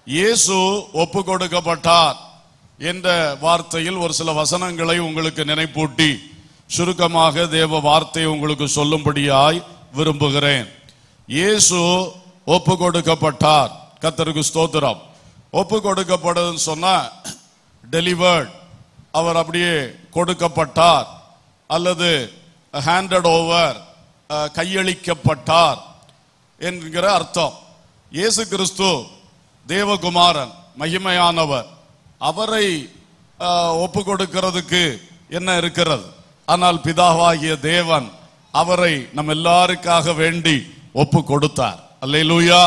இயேசு ஒப்பு கொடுக்கப்பட்டார் என்ற வார்த்தையில் ஒரு சில வசனங்களை உங்களுக்கு நினைப்பூட்டி சுருக்கமாக தேவ வார்த்தையை உங்களுக்கு சொல்லும்படியாய் விரும்புகிறேன் இயேசு ஒப்பு கொடுக்கப்பட்டார் கத்தருக்கு ஸ்தோத்திரம் ஒப்பு கொடுக்கப்படுதுன்னு சொன்னா டெலிவர்ட் அவர் அப்படியே கொடுக்கப்பட்டார் அல்லது ஹேண்டட் ஓவர் கையளிக்கப்பட்டார் என்கிற அர்த்தம் இயேசு கிறிஸ்து தேவகுமாரன் மகிமையானவர் அவரை ஒப்பு கொடுக்கிறதுக்கு என்ன இருக்கிறது ஆனால் பிதாவாகிய தேவன் அவரை நம் எல்லாருக்காக வேண்டி ஒப்பு கொடுத்தார் அல்லேலூயா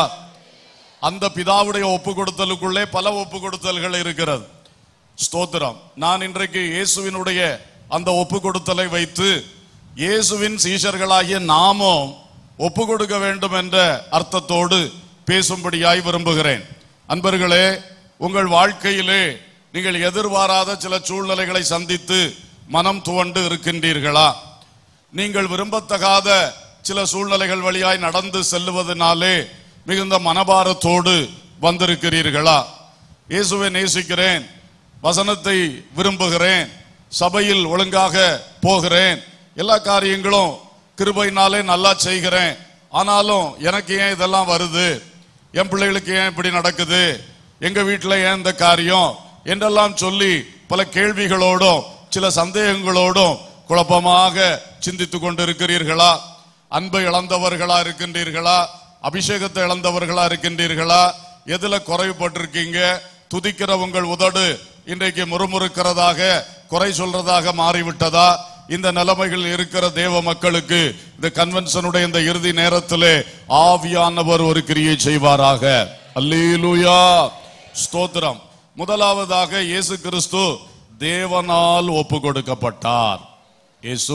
அந்த பிதாவுடைய ஒப்பு கொடுத்தலுக்குள்ளே பல ஒப்பு கொடுத்தல்கள் இருக்கிறது ஸ்தோத்திரம் நான் இன்றைக்கு இயேசுவினுடைய அந்த ஒப்பு கொடுத்தலை வைத்து இயேசுவின் சீஷர்களாகிய நாமும் ஒப்பு கொடுக்க வேண்டும் என்ற அர்த்தத்தோடு பேசும்படியாய் விரும்புகிறேன் அன்பர்களே உங்கள் வாழ்க்கையிலே நீங்கள் எதிர்பாராத சில சூழ்நிலைகளை சந்தித்து மனம் துவண்டு இருக்கின்றீர்களா நீங்கள் விரும்பத்தகாத சில சூழ்நிலைகள் வழியாய் நடந்து செல்லுவதனாலே மிகுந்த மனபாரத்தோடு வந்திருக்கிறீர்களா இயேசுவை நேசிக்கிறேன் வசனத்தை விரும்புகிறேன் சபையில் ஒழுங்காக போகிறேன் எல்லா காரியங்களும் கிருபையினாலே நல்லா செய்கிறேன் ஆனாலும் எனக்கு ஏன் இதெல்லாம் வருது என் பிள்ளைகளுக்கு ஏன் இப்படி நடக்குது எங்க வீட்டுல ஏன் இந்த காரியம் என்றெல்லாம் சொல்லி பல கேள்விகளோடும் சில சந்தேகங்களோடும் குழப்பமாக சிந்தித்துக் கொண்டிருக்கிறீர்களா அன்பை இழந்தவர்களா இருக்கின்றீர்களா அபிஷேகத்தை இழந்தவர்களா இருக்கின்றீர்களா எதுல குறைவுபட்டிருக்கீங்க துதிக்கிற உங்கள் உதடு இன்றைக்கு முறுமுறுக்கிறதாக குறை சொல்றதாக மாறிவிட்டதா இந்த நிலைமைகள் இருக்கிற தேவ மக்களுக்கு இந்த கன்வென்ஷனுடைய இந்த இறுதி நேரத்திலே ஆவியானவர் ஒரு கிரியை செய்வாராக அல்லேலூயா ஸ்தோத்திரம் முதலாவதாக இயேசு கிறிஸ்து தேவனால் ஒப்பு கொடுக்கப்பட்டார் இயேசு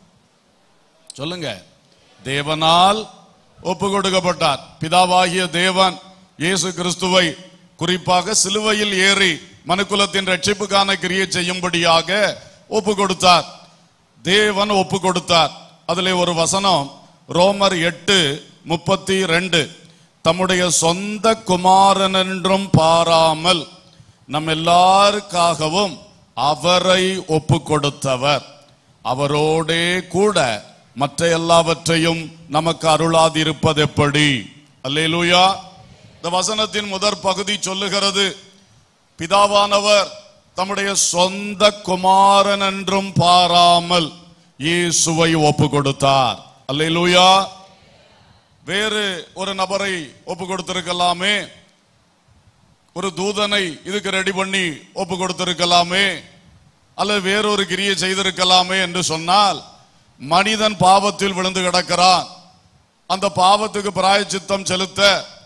சொல்லுங்க தேவனால் ஒப்பு கொடுக்கப்பட்டார் பிதாவாகிய தேவன் இயேசு கிறிஸ்துவை குறிப்பாக சிலுவையில் ஏறி மனுக்குலத்தின் ரட்சிப்புக்கான கிரியை செய்யும்படியாக ஒப்பு கொடுத்தார் தேவன் ஒப்பு கொடுத்தார் அதிலே ஒரு வசனம் ரோமர் எட்டு முப்பத்தி ரெண்டு தம்முடைய சொந்த குமாரன் என்றும் பாராமல் நம் எல்லாருக்காகவும் அவரை ஒப்பு கொடுத்தவர் அவரோடே கூட மற்ற எல்லாவற்றையும் நமக்கு அருளாதிருப்பது எப்படி அல்லேலூயா இந்த வசனத்தின் முதற் பகுதி சொல்லுகிறது பிதாவானவர் தம்முடைய சொந்த குமாரன் என்றும் பாராமல் இயேசுவை ஒப்பு கொடுத்தார் அல்லேலூயா வேறு ஒரு நபரை ஒப்பு கொடுத்திருக்கலாமே ஒரு தூதனை இதுக்கு ரெடி பண்ணி ஒப்பு கொடுத்திருக்கலாமே அல்லது வேறொரு கிரியை செய்திருக்கலாமே என்று சொன்னால் மனிதன் பாவத்தில் விழுந்து கிடக்கிறான் அந்த பாவத்துக்கு பிராயச்சித்தம் செலுத்த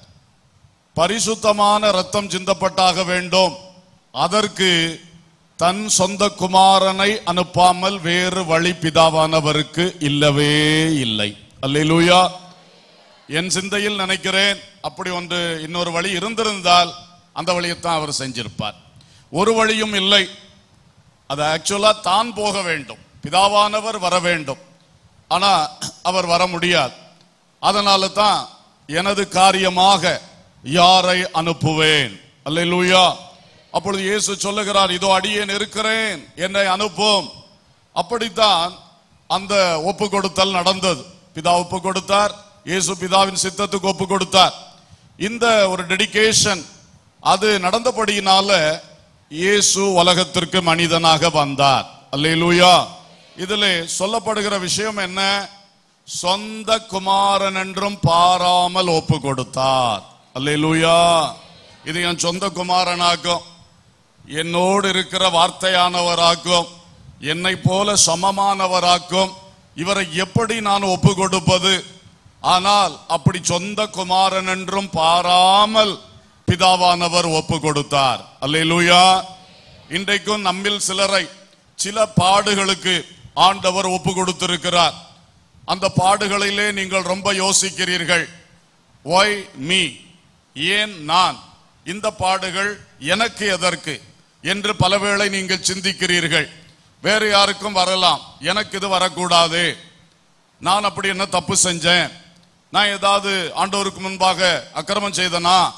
பரிசுத்தமான ரத்தம் சிந்தப்பட்டாக வேண்டும் அதற்கு தன் சொந்த குமாரனை அனுப்பாமல் வேறு வழி பிதாவானவருக்கு இல்லவே இல்லை அல்லேலூயா என் சிந்தையில் நினைக்கிறேன் அப்படி ஒன்று இன்னொரு வழி இருந்திருந்தால் அந்த வழியைத்தான் அவர் செஞ்சிருப்பார் ஒரு வழியும் இல்லை அது ஆக்சுவலா தான் போக வேண்டும் பிதாவானவர் வர வேண்டும் ஆனா அவர் வர முடியாது அதனால தான் எனது காரியமாக யாரை அனுப்புவேன் அல்லேலூயா அப்பொழுது இயேசு சொல்லுகிறார் இதோ அடியேன் இருக்கிறேன் என்னை அனுப்பும் அப்படித்தான் அந்த ஒப்பு கொடுத்தல் நடந்தது பிதா ஒப்பு கொடுத்தார் இயேசு பிதாவின் சித்தத்துக்கு ஒப்பு கொடுத்தார் இந்த ஒரு டெடிகேஷன் அது நடந்தபடியினால இயேசு உலகத்திற்கு மனிதனாக வந்தார் அல்லேலூயா இதிலே சொல்லப்படுகிற விஷயம் என்ன சொந்த குமாரன் என்றும் பாராமல் ஒப்பு கொடுத்தார் அல்லேலூயா இது என் சொந்த குமாரனாக்கும் என்னோடு இருக்கிற வார்த்தையானவராக்கும் என்னை போல சமமானவராக்கும் இவரை எப்படி நான் ஒப்பு கொடுப்பது ஆனால் அப்படி சொந்த குமாரன் என்றும் பாராமல் பிதாவானவர் ஒப்பு கொடுத்தார் அல்லேலூயா இன்றைக்கும் நம்மில் சிலரை சில பாடுகளுக்கு ஆண்டவர் ஒப்பு கொடுத்திருக்கிறார் அந்த பாடுகளிலே நீங்கள் ரொம்ப யோசிக்கிறீர்கள் ஒய் மீ ஏன் நான் இந்த பாடுகள் எனக்கு எதற்கு என்று பலவேளை நீங்கள் சிந்திக்கிறீர்கள் வேறு யாருக்கும் வரலாம் எனக்கு இது வரக்கூடாது நான் அப்படி என்ன தப்பு செஞ்சேன் நான் ஏதாவது ஆண்டவருக்கு முன்பாக அக்கிரமம் செய்தனா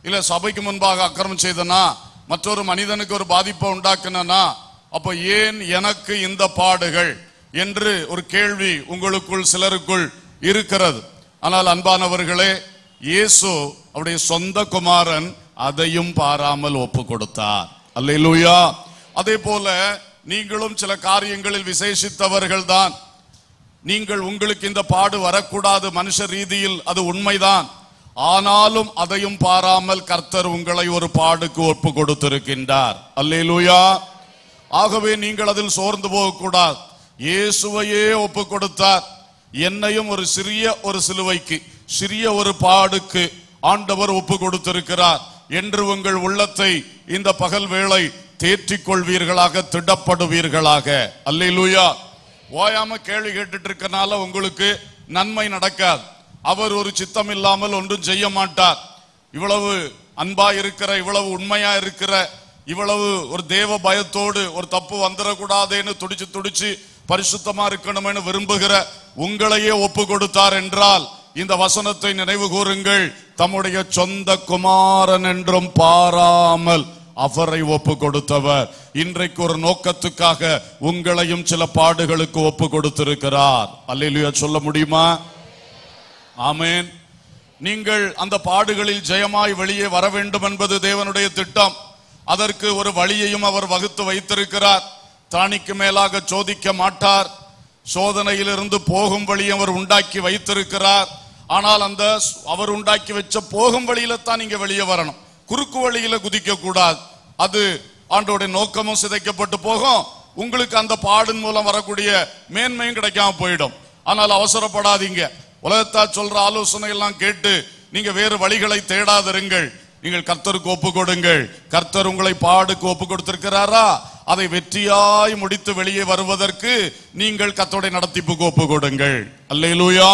இல்ல சபைக்கு முன்பாக அக்கிரமம் செய்தனா மற்றொரு மனிதனுக்கு ஒரு பாதிப்பை உண்டாக்குனா அப்ப ஏன் எனக்கு இந்த பாடுகள் என்று ஒரு கேள்வி உங்களுக்குள் சிலருக்குள் இருக்கிறது ஆனால் அன்பானவர்களே இயேசு அவருடைய சொந்த குமாரன் அதையும் பாராமல் ஒப்பு கொடுத்தார் அல்லேலூயா அதே போல நீங்களும் சில காரியங்களில் விசேஷித்தவர்கள் தான் நீங்கள் உங்களுக்கு இந்த பாடு வரக்கூடாது மனுஷ ரீதியில் அது உண்மைதான் ஆனாலும் அதையும் பாராமல் கர்த்தர் உங்களை ஒரு பாடுக்கு ஒப்பு கொடுத்திருக்கின்றார் அல்லேலூயா ஆகவே நீங்கள் அதில் சோர்ந்து போகக்கூடாது இயேசுவையே ஒப்பு கொடுத்தார் என்னையும் ஒரு சிறிய ஒரு சிலுவைக்கு சிறிய ஒரு பாடுக்கு ஆண்டவர் ஒப்பு கொடுத்திருக்கிறார் என்று உங்கள் உள்ளத்தை இந்த பகல் வேளை தேற்றிக் கொள்வீர்களாக திடப்படுவீர்களாக அல்லேலூயா ஓயாம கேள்வி கேட்டுட்டு இருக்கனால உங்களுக்கு நன்மை நடக்காது அவர் ஒரு சித்தம் இல்லாமல் ஒன்றும் செய்ய மாட்டார் இவ்வளவு அன்பா இருக்கிற இவ்வளவு உண்மையா இருக்கிற இவ்வளவு ஒரு தேவ பயத்தோடு ஒரு தப்பு வந்துடக்கூடாதுன்னு துடிச்சு துடிச்சு பரிசுத்தமா இருக்கணும்னு விரும்புகிற உங்களையே ஒப்பு கொடுத்தார் என்றால் இந்த வசனத்தை நினைவு கூறுங்கள் தம்முடைய சொந்த குமாரன் என்றும் பாராமல் அவரை ஒப்பு கொடுத்தவர் இன்றைக்கு ஒரு நோக்கத்துக்காக உங்களையும் சில பாடுகளுக்கு ஒப்பு கொடுத்திருக்கிறார் அல்லேலூயா சொல்ல முடியுமா ஆமென் நீங்கள் அந்த பாடுகளில் ஜெயமாய் வெளியே வர வேண்டும் என்பது தேவனுடைய திட்டம் அதற்கு ஒரு வழியையும் அவர் வகுத்து வைத்திருக்கிறார் தானிக்கு மேலாக சோதிக்க மாட்டார் சோதனையிலிருந்து போகும் வழியை அவர் உண்டாக்கி வைத்திருக்கிறார் ஆனால் அந்த ஸ்- அவர் உண்டாக்கி வச்ச போகும் வழியில தான் நீங்க வெளியே வரணும் குறுக்கு வழியில குதிக்க கூடாது அது ஆண்டோடைய நோக்கமும் சிதைக்கப்பட்டு போகும் உங்களுக்கு அந்த பாடின் மூலம் வரக்கூடிய மேன்மையும் கிடைக்காம போயிடும் ஆனால் அவசரப்படாதீங்க உலகத்தார் சொல்ற ஆலோசனை எல்லாம் கேட்டு நீங்க வேறு வழிகளை தேடாதிருங்கள் நீங்கள் கர்த்தருக்கு ஒப்பு கொடுங்கள் கர்த்தர் உங்களை பாடுக்கு ஒப்பு கொடுத்திருக்கிறாரா அதை வெற்றியாய் முடித்து வெளியே வருவதற்கு நீங்கள் கர்த்தருடைய நடத்திப்புக்கு ஒப்பு கொடுங்கள் அல்லேலூயா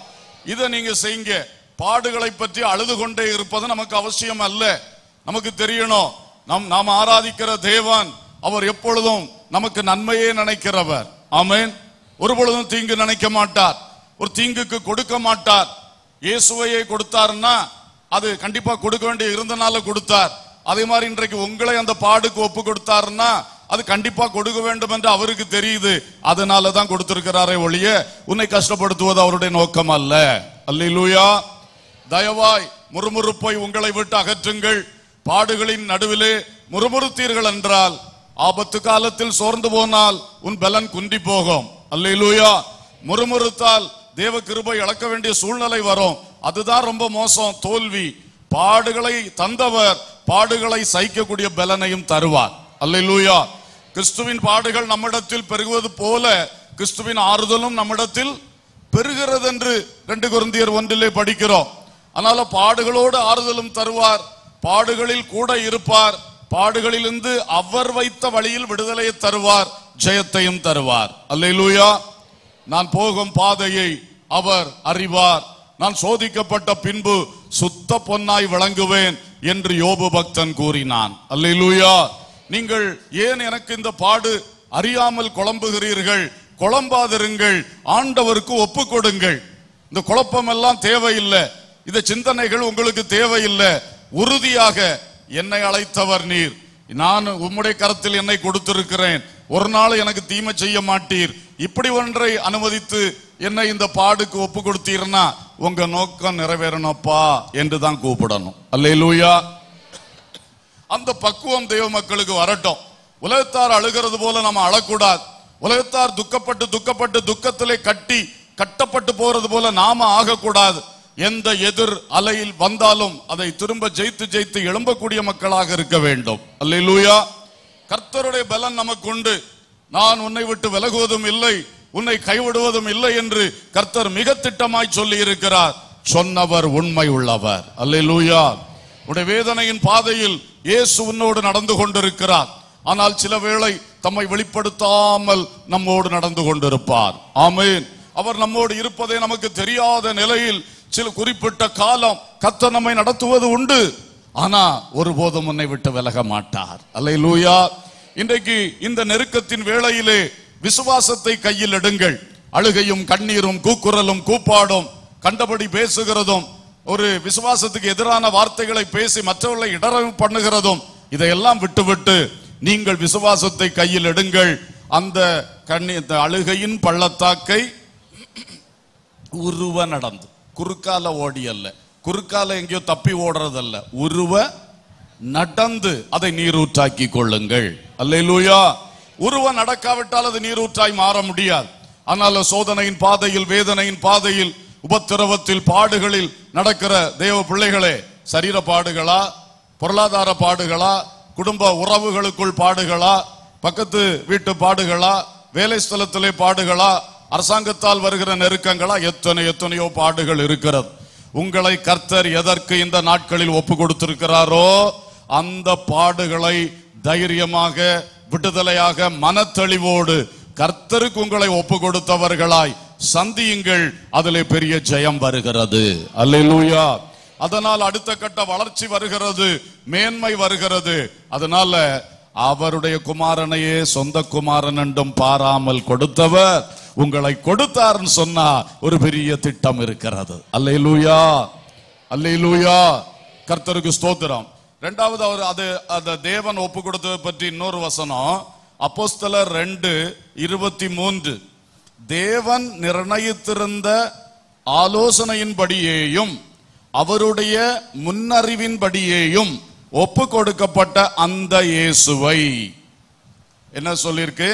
இதை நீங்க செய்யுங்க பாடுகளை பற்றி அழுது கொண்டே இருப்பது நமக்கு அவசியம் அல்ல நமக்கு தெரியணும் நம் நாம் ஆராதிக்கிற தேவன் அவர் எப்பொழுதும் நமக்கு நன்மையே நினைக்கிறவர் ஆமென் ஒரு பொழுதும் தீங்கு நினைக்க மாட்டார் ஒரு தீங்குக்கு கொடுக்க மாட்டார் இயேசுவையே கொடுத்தாருன்னா அது கண்டிப்பா கொடுக்க வேண்டிய இருந்தனால கொடுத்தார் அதே மாதிரி இன்றைக்கு உங்களை அந்த பாடுக்கு ஒப்பு கொடுத்தாருன்னா அது கண்டிப்பா கொடுக்க வேண்டும் என்று அவருக்கு தெரியுது அதனால தான் கொடுத்திருக்கிறாரே ஒழிய உன்னை கஷ்டப்படுத்துவது அவருடைய நோக்கம் அல்ல அல்லேலூயா தயவாய் முறுமுறுப்பை உங்களை விட்டு அகற்றுங்கள் பாடுகளின் நடுவிலே முறுமுறுத்தீர்கள் என்றால் ஆபத்து காலத்தில் சோர்ந்து போனால் உன் பலன் குன்றி போகும் அல்லேலூயா முறுமுறுத்தால் தேவ கிருபை இழக்க வேண்டிய சூழ்நிலை வரும் அதுதான் ரொம்ப மோசம் தோல்வி பாடுகளை தந்தவர் பாடுகளை சகிக்கக்கூடிய பலனையும் தருவார் அல்லேலூயா கிறிஸ்துவின் பாடுகள் நம்மிடத்தில் பெருகுவது போல கிறிஸ்துவின் ஆறுதலும் நம்மிடத்தில் பெருகிறது என்று ரெண்டு குருந்தியர் ஒன்றிலே படிக்கிறோம் அதனால பாடுகளோடு ஆறுதலும் தருவார் பாடுகளில் கூட இருப்பார் பாடுகளிலிருந்து அவர் வைத்த வழியில் விடுதலையை தருவார் ஜெயத்தையும் தருவார் அல்லேலூயா நான் போகும் பாதையை அவர் அறிவார் நான் சோதிக்கப்பட்ட பின்பு சுத்த பொன்னாய் விளங்குவேன் என்று யோபு பக்தன் கூறினான் அல்லேலூயா நீங்கள் ஏன் எனக்கு இந்த பாடு அறியாமல் குழம்புகிறீர்கள் குழம்பாதிருங்கள் ஆண்டவருக்கு ஒப்பு கொடுங்கள் இந்த குழப்பம் எல்லாம் தேவையில்லை இந்த சிந்தனைகள் உங்களுக்கு தேவையில்லை உறுதியாக என்னை அழைத்தவர் நீர் நான் உம்முடைய கரத்தில் என்னை கொடுத்திருக்கிறேன் ஒரு நாள் எனக்கு தீமை செய்ய மாட்டீர் இப்படி ஒன்றை அனுமதித்து என்னை இந்த பாடுக்கு ஒப்பு கொடுத்தீர்னா உங்க நோக்கம் நிறைவேறணும்ப்பா என்று தான் கூப்பிடணும் அல்லேலூயா அந்த பக்குவம் தெய்வ மக்களுக்கு வரட்டும் உலகத்தார் அழுகிறது போல நம்ம அழக்கூடாது உலகத்தார் துக்கப்பட்டு துக்கப்பட்டு துக்கத்திலே கட்டி கட்டப்பட்டு போறது போல நாம ஆகக்கூடாது எந்த எதிர் அலையில் வந்தாலும் அதை திரும்ப ஜெயித்து ஜெயித்து எழும்பக்கூடிய மக்களாக இருக்க வேண்டும் அல்லேலூயா கர்த்தருடைய பலன் நமக்கு உண்டு நான் உன்னை விட்டு விலகுவதும் இல்லை உன்னை கைவிடுவதும் இல்லை என்று கர்த்தர் மிக திட்டமாய் சொல்லி இருக்கிறார் சொன்னவர் உண்மை உள்ளவர் அல்லேலூயா உடைய வேதனையின் பாதையில் இயேசு உன்னோடு நடந்து கொண்டிருக்கிறார் ஆனால் சில வேளை தம்மை வெளிப்படுத்தாமல் நம்மோடு நடந்து கொண்டிருப்பார் ஆமென் அவர் நம்மோடு இருப்பதே நமக்கு தெரியாத நிலையில் சில குறிப்பிட்ட காலம் கத்த நம்மை நடத்துவது உண்டு ஆனா ஒருபோதும் உன்னை விட்டு விலக மாட்டார் அல்லேலூயா இன்றைக்கு இந்த நெருக்கத்தின் வேளையிலே விசுவாசத்தை கையில் எடுங்கள் அழுகையும் கண்ணீரும் கூக்குரலும் கூப்பாடும் கண்டபடி பேசுகிறதும் ஒரு விசுவாசத்துக்கு எதிரான வார்த்தைகளை பேசி மற்றவர்களை இடர பண்ணுகிறதும் இதையெல்லாம் விட்டுவிட்டு நீங்கள் விசுவாசத்தை கையில் எடுங்கள் அந்த கண்ணி இந்த அழுகையின் பள்ளத்தாக்கை உருவ நடந்து குறுக்கால ஓடி அல்ல குறுக்கால எங்கேயோ தப்பி ஓடுறதல்ல உருவ நடந்து அதை நீரூற்றாக்கி கொள்ளுங்கள் அல்லேலூயா உருவ நடக்காவிட்டால் அது நீரூற்றாய் மாற முடியாது ஆனால் சோதனையின் பாதையில் வேதனையின் பாதையில் உபத்திரவத்தில் பாடுகளில் நடக்கிற தேவ பிள்ளைகளே சரீர பாடுகளா பொருளாதார பாடுகளா குடும்ப உறவுகளுக்குள் பாடுகளா பக்கத்து வீட்டு பாடுகளா வேலை ஸ்தலத்திலே பாடுகளா அரசாங்கத்தால் வருகிற நெருக்கங்களா எத்தனை எத்தனையோ பாடுகள் இருக்கிறது உங்களை கர்த்தர் எதற்கு இந்த நாட்களில் ஒப்பு கொடுத்திருக்கிறாரோ அந்த பாடுகளை தைரியமாக விடுதலையாக மனத்தெளிவோடு கர்த்தருக்கு உங்களை ஒப்பு கொடுத்தவர்களாய் சந்தியுங்கள் அதிலே பெரிய ஜெயம் வருகிறது அல்லேலூயா அதனால் அடுத்த கட்ட வளர்ச்சி வருகிறது மேன்மை வருகிறது அதனால அவருடைய குமாரனையே சொந்த குமாரன் என்றும் பாராமல் கொடுத்தவர் உங்களை கொடுத்தார்னு சொன்னா ஒரு பெரிய திட்டம் இருக்கிறது அல்லேலூயா அல்லேலூயா கர்த்தருக்கு ஸ்தோத்திரம் ரெண்டாவது அவர் அது அந்த தேவன் ஒப்பு கொடுத்ததை பற்றி இன்னொரு வசனம் அப்போஸ்தலர் ரெண்டு இருபத்தி மூன்று தேவன் நிர்ணயித்திருந்த ஆலோசனையின்படியேயும் அவருடைய முன்னறிவின்படியேயும் ஒப்பு கொடுக்கப்பட்ட அந்த இயேசுவை என்ன சொல்லியிருக்கு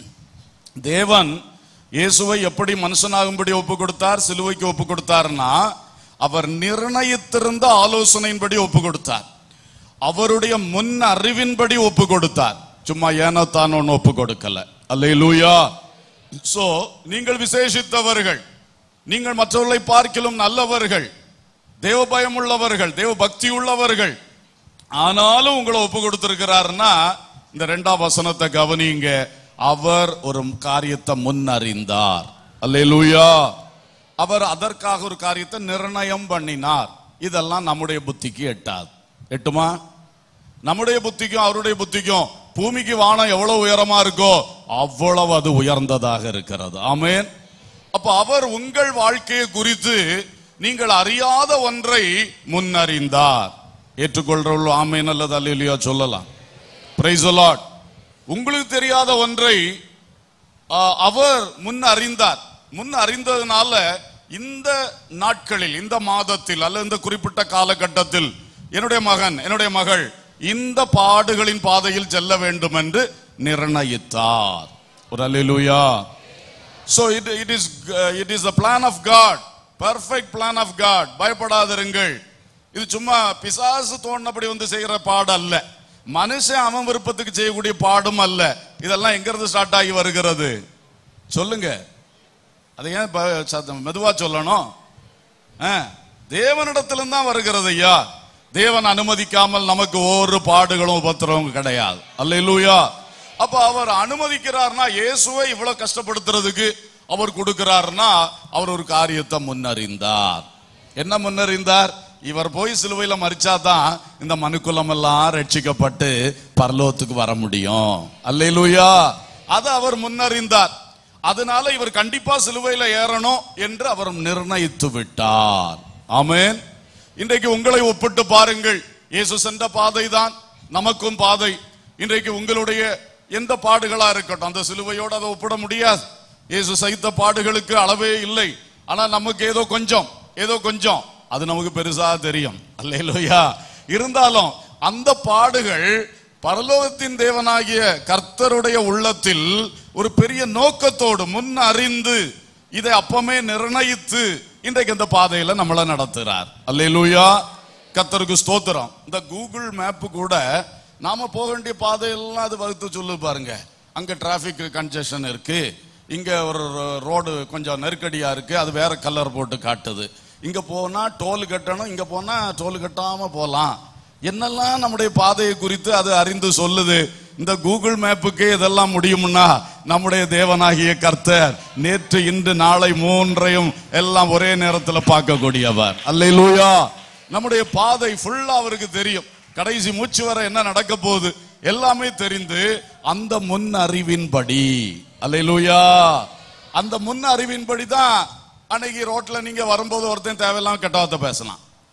தேவன் இயேசுவை எப்படி மனுஷனாகும்படி ஒப்பு கொடுத்தார் சிலுவைக்கு ஒப்பு கொடுத்தார்னா அவர் நிர்ணயித்திருந்த ஆலோசனையின்படி ஒப்பு கொடுத்தார் அவருடைய முன் அறிவின்படி ஒப்பு கொடுத்தார் சும்மா ஏனோ தான் ஒன்று ஒப்பு கொடுக்கல அல்லேலூயா சோ நீங்கள் விசேஷித்தவர்கள் நீங்கள் மற்றவர்களை பார்க்கிலும் நல்லவர்கள் தேவ பயம் உள்ளவர்கள் தேவ பக்தி உள்ளவர்கள் ஆனாலும் உங்களை ஒப்பு கொடுத்திருக்கிறாருன்னா இந்த ரெண்டாம் வசனத்தை கவனிங்க அவர் ஒரு காரியத்தை முன்னறிந்தார் அல்லேலூயா அவர் அதற்காக ஒரு காரியத்தை நிர்ணயம் பண்ணினார் இதெல்லாம் நம்முடைய புத்திக்கு எட்டாது எட்டுமா நம்முடைய புத்திக்கும் அவருடைய புத்திக்கும் பூமிக்கு வானம் எவ்வளவு உயரமா இருக்கோ அவ்வளவு அது உயர்ந்ததாக இருக்கிறது ஆமென் அப்ப அவர் உங்கள் வாழ்க்கையை குறித்து நீங்கள் அறியாத ஒன்றை முன்னறிந்தார் ஏற்றுக்கொள்றவர்கள் ஆமேன் அல்லது அல்லையா சொல்லலாம் பிரைஸ் லார்ட் உங்களுக்கு தெரியாத ஒன்றை ஆ, அவர் முன் அறிந்தார் முன் அறிந்ததுனால இந்த நாட்களில் இந்த மாதத்தில் அல்ல இந்த குறிப்பிட்ட காலகட்டத்தில் என்னுடைய மகன் என்னுடைய மகள் இந்த பாடுகளின் பாதையில் செல்ல வேண்டும் என்று நிர்ணயித்தார் ஒரு அல்லேலூயா So it, it is uh, it is the plan of God, perfect plan of God. பயப்படாதிருங்கள் இது சும்மா பிசாசு தோணுனபடி வந்து செய்கிற பாடு அல்ல மனுஷன் அவன் விருப்பத்துக்கு செய்யக்கூடிய பாடும் அல்ல இதெல்லாம் எங்க இருந்து ஸ்டார்ட் ஆகி வருகிறது சொல்லுங்க அதை ஏன் ப- சத்தம் மெதுவா சொல்லணும் ஆ, தேவனிடத்திலிருந்து தான் வருகிறது ஐயா தேவன் அனுமதிக்காமல் நமக்கு ஒரு பாடுகளும் உபத்திரவும் கிடையாது அல்லேலூயா அப்ப அவர் அனுமதிக்கிறார்னா இயேசுவை இவ்வளவு கஷ்டப்படுத்துறதுக்கு அவர் கொடுக்கிறார்னா அவர் ஒரு காரியத்தை முன்னறிந்தார் என்ன முன்னறிந்தார் இவர் போய் சிலுவையில மறிச்சாதான் இந்த மனுக்குலம் எல்லாம் ரட்சிக்கப்பட்டு பரலோகத்துக்கு வர முடியும் அல்லேலூயா அதை அவர் முன்னறிந்தார் அதனால இவர் கண்டிப்பா சிலுவையில ஏறணும் என்று அவர் நிர்ணயித்து விட்டார் ஆமென் இன்றைக்கு உங்களை ஒப்பிட்டு பாருங்கள் இயேசு சென்ற பாதை தான் நமக்கும் பாதை இன்றைக்கு உங்களுடைய எந்த பாடுகளா இருக்கட்டும் அந்த சிலுவையோடு அதை ஒப்பிட முடியாது இயேசு சகித்த பாடுகளுக்கு அளவே இல்லை ஆனா நமக்கு ஏதோ கொஞ்சம் ஏதோ கொஞ்சம் அது நமக்கு பெருசா தெரியும் அல்லேலூயா இருந்தாலும் அந்த பாடுகள் பரலோகத்தின் தேவனாகிய கர்த்தருடைய உள்ளத்தில் ஒரு பெரிய நோக்கத்தோடு முன் அறிந்து இதை அப்பமே நிர்ணயித்து இன்றைக்கு இந்த பாதையில நம்மள நடத்துறார் அல்லேலூயா கர்த்தருக்கு ஸ்தோத்திரம் இந்த கூகுள் மேப் கூட நாம போக வேண்டிய பாதையெல்லாம் அது வகுத்து சொல்லு பாருங்க அங்க டிராபிக் கன்ஜெஷன் இருக்கு இங்க ஒரு ரோடு கொஞ்சம் நெருக்கடியா இருக்கு அது வேற கலர் போட்டு காட்டுது இங்க போனா டோல் கட்டணும் இங்க போனா டோல் கட்டாம போலாம் என்னெல்லாம் நம்முடைய பாதையை குறித்து அது அறிந்து சொல்லுது இந்த கூகுள் மேப்புக்கே இதெல்லாம் முடியும்னா நம்முடைய தேவனாகிய கர்த்தர் நேற்று இன்று நாளை மூன்றையும் எல்லாம் ஒரே நேரத்தில் பார்க்கக்கூடியவர் அல்லேலூயா நம்முடைய பாதை ஃபுல்லா அவருக்கு தெரியும் கடைசி மூச்சு வரை என்ன நடக்க போகுது எல்லாமே தெரிந்து அந்த முன் அறிவின்படி அல்லேலூயா அந்த முன் அறிவின்படி தான் அன்னைக்கு ரோட்ல நீங்க வரும்போது ஒருத்தன் தேவையில்லாம கெட்ட வார்த்தை பேசலாம்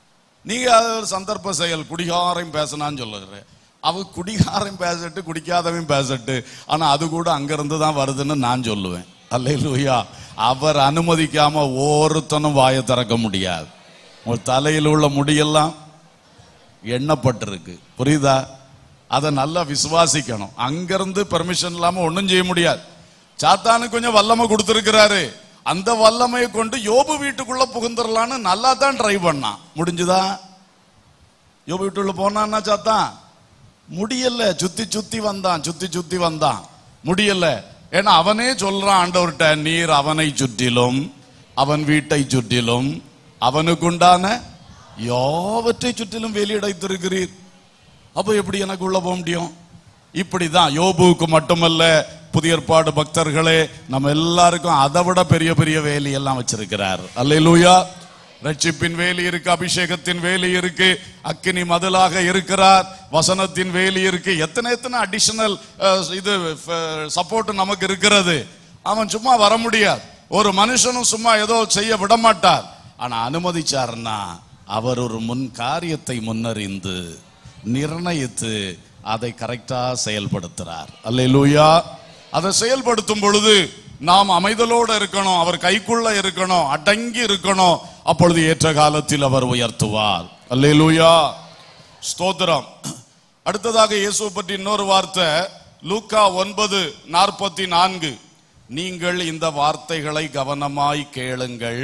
நீங்க அது ஒரு சந்தர்ப்ப செயல் குடிகாரையும் பேசினான்னு சொல்லுகிற அவ குடிகாரையும் பேசட்டு குடிக்காதவன் பேசட்டு ஆனா அது கூட அங்கிருந்து தான் வருதுன்னு நான் சொல்லுவேன் அல்லேலூயா அவர் அனுமதிக்காம ஒருத்தனும் வாயை திறக்க முடியாது உங்க தலையில் உள்ள முடியெல்லாம் எண்ணப்பட்டிருக்கு புரியுதா அதை நல்லா விசுவாசிக்கணும் அங்கிருந்து பெர்மிஷன் இல்லாம ஒண்ணும் செய்ய முடியாது சாத்தானுக்கு கொஞ்சம் வல்லமை கொடுத்திருக்கிறாரு அந்த வல்லமையை கொண்டு யோபு வீட்டுக்குள்ள புகுந்துடலான்னு நல்லா தான் ட்ரை பண்ணான் முடிஞ்சுதா யோபு வீட்டுக்குள்ள போனான்னா சாத்தான் முடியல சுத்தி சுத்தி வந்தான் சுத்தி சுத்தி வந்தான் முடியல ஏன்னா அவனே சொல்றான் ஆண்டவர்கிட்ட நீர் அவனை சுற்றிலும் அவன் வீட்டை சுற்றிலும் அவனுக்குண்டான யாவற்றை சுற்றிலும் வேலியடைத்திருக்கிறீர் அப்ப எப்படி எனக்கு உள்ள போக முடியும் இப்படிதான் யோபுவுக்கு மட்டுமல்ல புதிய ஏற்பாடு பக்தர்களே நம்ம எல்லாருக்கும் அதை விட பெரிய பெரிய வேலி எல்லாம் வச்சிருக்கிறார் அல்லேலூயா ரட்சிப்பின் வேலி இருக்கு அபிஷேகத்தின் வேலி இருக்கு அக்கினி மதிலாக இருக்கிறார் வசனத்தின் வேலி இருக்கு எத்தனை எத்தனை அடிஷனல் இது சப்போர்ட் நமக்கு இருக்கிறது அவன் சும்மா வர முடியாது ஒரு மனுஷனும் சும்மா ஏதோ செய்ய விட மாட்டார் ஆனா அனுமதிச்சாருன்னா அவர் ஒரு முன் காரியத்தை முன்னறிந்து நிர்ணயித்து அதை கரெக்டா செயல்படுத்துறார் அல்லேலூயா அதை செயல்படுத்தும் பொழுது நாம் அமைதலோடு இருக்கணும் அவர் கைக்குள்ள இருக்கணும் அடங்கி இருக்கணும் அப்பொழுது ஏற்ற காலத்தில் அவர் உயர்த்துவார் அல்லேலூயா ஸ்தோத்திரம் அடுத்ததாக இயேசு பற்றி இன்னொரு வார்த்தை லூக்கா ஒன்பது நாற்பத்தி நான்கு நீங்கள் இந்த வார்த்தைகளை கவனமாய் கேளுங்கள்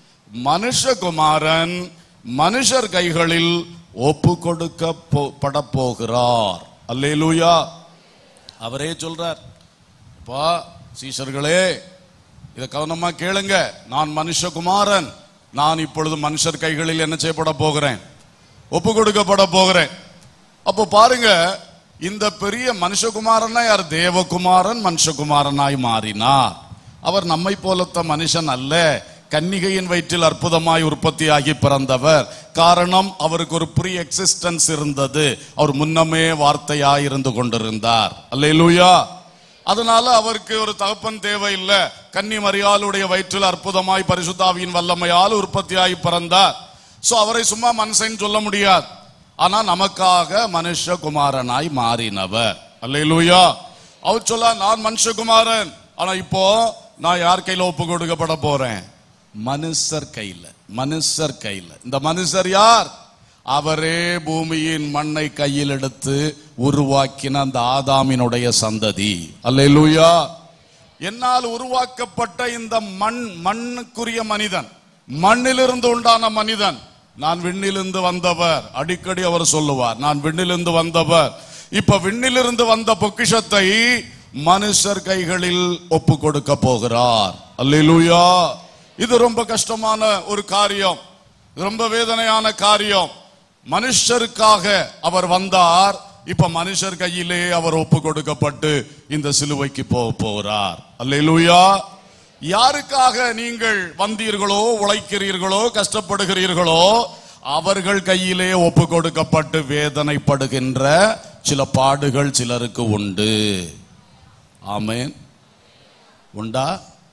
மனுஷகுமாரன் மனுஷர் கைகளில் ஒப்பு கொடுக்க பட போகிறார் அல்லேலூயா அவரே சொல்றார் அப்பா சீஷர்களே இதை கவனமா கேளுங்க நான் மனுஷகுமாரன் நான் இப்பொழுது மனுஷர் கைகளில் என்ன செய்யப்பட போகிறேன் ஒப்பு கொடுக்கப்பட போகிறேன் அப்போ பாருங்க இந்த பெரிய மனுஷகுமாரனா யார் தேவகுமாரன் மனுஷகுமாரனாய் மாறினார் அவர் நம்மை போலத்த மனுஷன் அல்ல கன்னிகையின் வயிற்றில் அற்புதமாய் உற்பத்தியாகி பிறந்தவர் காரணம் அவருக்கு ஒரு ப்ரீ எக்ஸிஸ்டன்ஸ் இருந்தது அவர் முன்னமே வார்த்தையாய் இருந்து கொண்டிருந்தார் அல்லேலூயா அதனால அவருக்கு ஒரு தகப்பன் தேவையில்லை கன்னி மரியாளுடைய வயிற்றில் அற்புதமாய் பரிசுத்தாவியின் வல்லமையால் உற்பத்தியாகி பிறந்தார் சோ அவரை சும்மா மனுஷன் சொல்ல முடியாது ஆனா நமக்காக மனுஷகுமாரனாய் மாறினவர் அல்லேலூயா அவர் சொல்ல நான் மனுஷகுமாரன் ஆனா இப்போ நான் யார் கையில ஒப்பு கொடுக்கப்பட போறேன் மனுஷர் கையில மனுஷர் கையில இந்த மனுஷர் யார் அவரே பூமியின் மண்ணை கையில் எடுத்து உருவாக்கின அந்த ஆதாமினுடைய சந்ததி அல்லேலூயா என்னால் உருவாக்கப்பட்ட இந்த மண் மண்ணுக்குரிய மனிதன் மண்ணிலிருந்து உண்டான மனிதன் நான் விண்ணிலிருந்து வந்தவர் அடிக்கடி அவர் சொல்லுவார் நான் விண்ணிலிருந்து வந்தவர் இப்ப விண்ணிலிருந்து வந்த பொக்கிஷத்தை மனுஷர் கைகளில் ஒப்பு கொடுக்க போகிறார் அல்லேலூயா இது ரொம்ப கஷ்டமான ஒரு காரியம் இது ரொம்ப வேதனையான காரியம் மனுஷருக்காக அவர் வந்தார் இப்ப மனுஷர் கையிலே அவர் ஒப்பு கொடுக்கப்பட்டு இந்த சிலுவைக்கு போக போகிறார் அல்லேலூயா யாருக்காக நீங்கள் வந்தீர்களோ உழைக்கிறீர்களோ கஷ்டப்படுகிறீர்களோ அவர்கள் கையிலே ஒப்பு கொடுக்கப்பட்டு வேதனைப்படுகின்ற சில பாடுகள் சிலருக்கு உண்டு ஆமென் உண்டா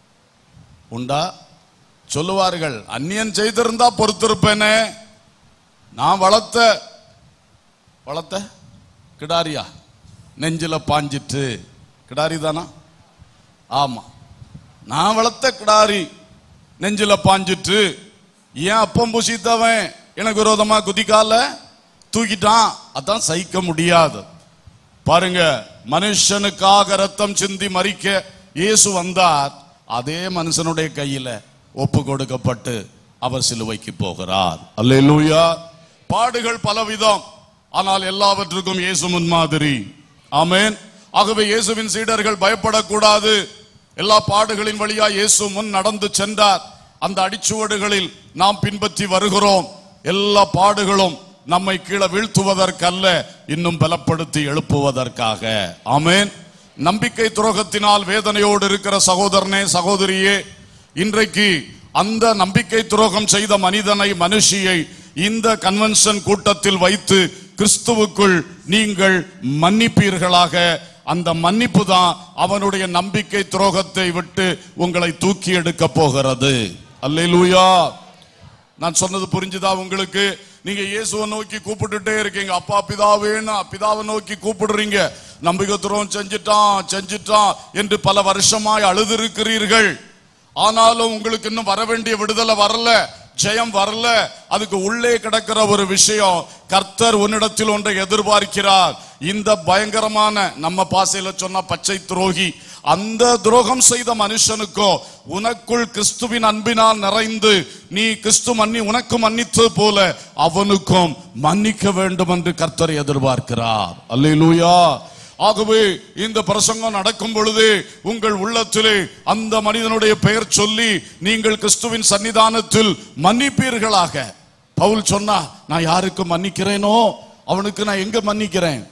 உண்டா சொல்லுவார்கள் அந்நியன் செய்திருந்தா பொறுத்திருப்பேனே நான் வளர்த்த வளர்த்த கிடாரியா நெஞ்சில பாஞ்சிட்டு கிடாரி தானா ஆமா நான் வளர்த்த கிடாரி நெஞ்சில பாஞ்சிட்டு ஏன் அப்பம் புசித்தவன் எனக்கு விரோதமா குதிக்கால தூக்கிட்டான் அதான் சகிக்க முடியாது பாருங்க மனுஷனுக்காக ரத்தம் சிந்தி மறிக்க இயேசு வந்தார் அதே மனுஷனுடைய கையில ஒப்பு கொடுக்கப்பட்டு அவர் சிலுவைக்கு போகிறார் அல்லேலூயா பாடுகள் பலவிதம் ஆனால் எல்லாவற்றுக்கும் இயேசு முன்மாதிரி ஆமென் ஆகவே இயேசுவின் சீடர்கள் பயப்படக்கூடாது எல்லா பாடுகளின் வழியா இயேசு முன் நடந்து சென்றார் அந்த அடிச்சுவடுகளில் நாம் பின்பற்றி வருகிறோம் எல்லா பாடுகளும் நம்மை கீழே வீழ்த்துவதற்கல்ல இன்னும் பலப்படுத்தி எழுப்புவதற்காக ஆமென் நம்பிக்கை துரோகத்தினால் வேதனையோடு இருக்கிற சகோதரனே சகோதரியே இன்றைக்கு அந்த நம்பிக்கை துரோகம் செய்த மனிதனை மனுஷியை இந்த கன்வென்ஷன் கூட்டத்தில் வைத்து கிறிஸ்துவுக்குள் நீங்கள் மன்னிப்பீர்களாக அந்த மன்னிப்பு தான் அவனுடைய நம்பிக்கை துரோகத்தை விட்டு உங்களை தூக்கி எடுக்க போகிறது அல்லேலூயா நான் சொன்னது புரிஞ்சுதா உங்களுக்கு நீங்க இயேசுவை நோக்கி கூப்பிட்டுட்டே இருக்கீங்க அப்பா பிதாவேன்னு பிதாவை நோக்கி கூப்பிடுறீங்க நம்பிக்கை துரோகம் செஞ்சிட்டான் செஞ்சிட்டான் என்று பல வருஷமாய் அழுதிருக்கிறீர்கள் ஆனாலும் உங்களுக்கு இன்னும் வர வேண்டிய விடுதலை வரல ஜெயம் வரல அதுக்கு உள்ளே கிடக்கிற ஒரு விஷயம் கர்த்தர் உன்னிடத்தில் ஒன்றை எதிர்பார்க்கிறார் இந்த பயங்கரமான நம்ம பாசையில சொன்ன பச்சை துரோகி அந்த துரோகம் செய்த மனுஷனுக்கோ உனக்குள் கிறிஸ்துவின் அன்பினால் நிறைந்து நீ கிறிஸ்து மன்னி உனக்கு மன்னித்தது போல அவனுக்கும் மன்னிக்க வேண்டும் என்று கர்த்தர் எதிர்பார்க்கிறார் அல்லேலூயா ஆகவே இந்த பிரசங்கம் நடக்கும் பொழுது உங்கள் உள்ளத்திலே அந்த மனிதனுடைய பெயர் சொல்லி நீங்கள் கிறிஸ்துவின் சன்னிதானத்தில் மன்னிப்பீர்களாக பவுல் சொன்னா நான் யாருக்கு மன்னிக்கிறேனோ அவனுக்கு நான் எங்க மன்னிக்கிறேன்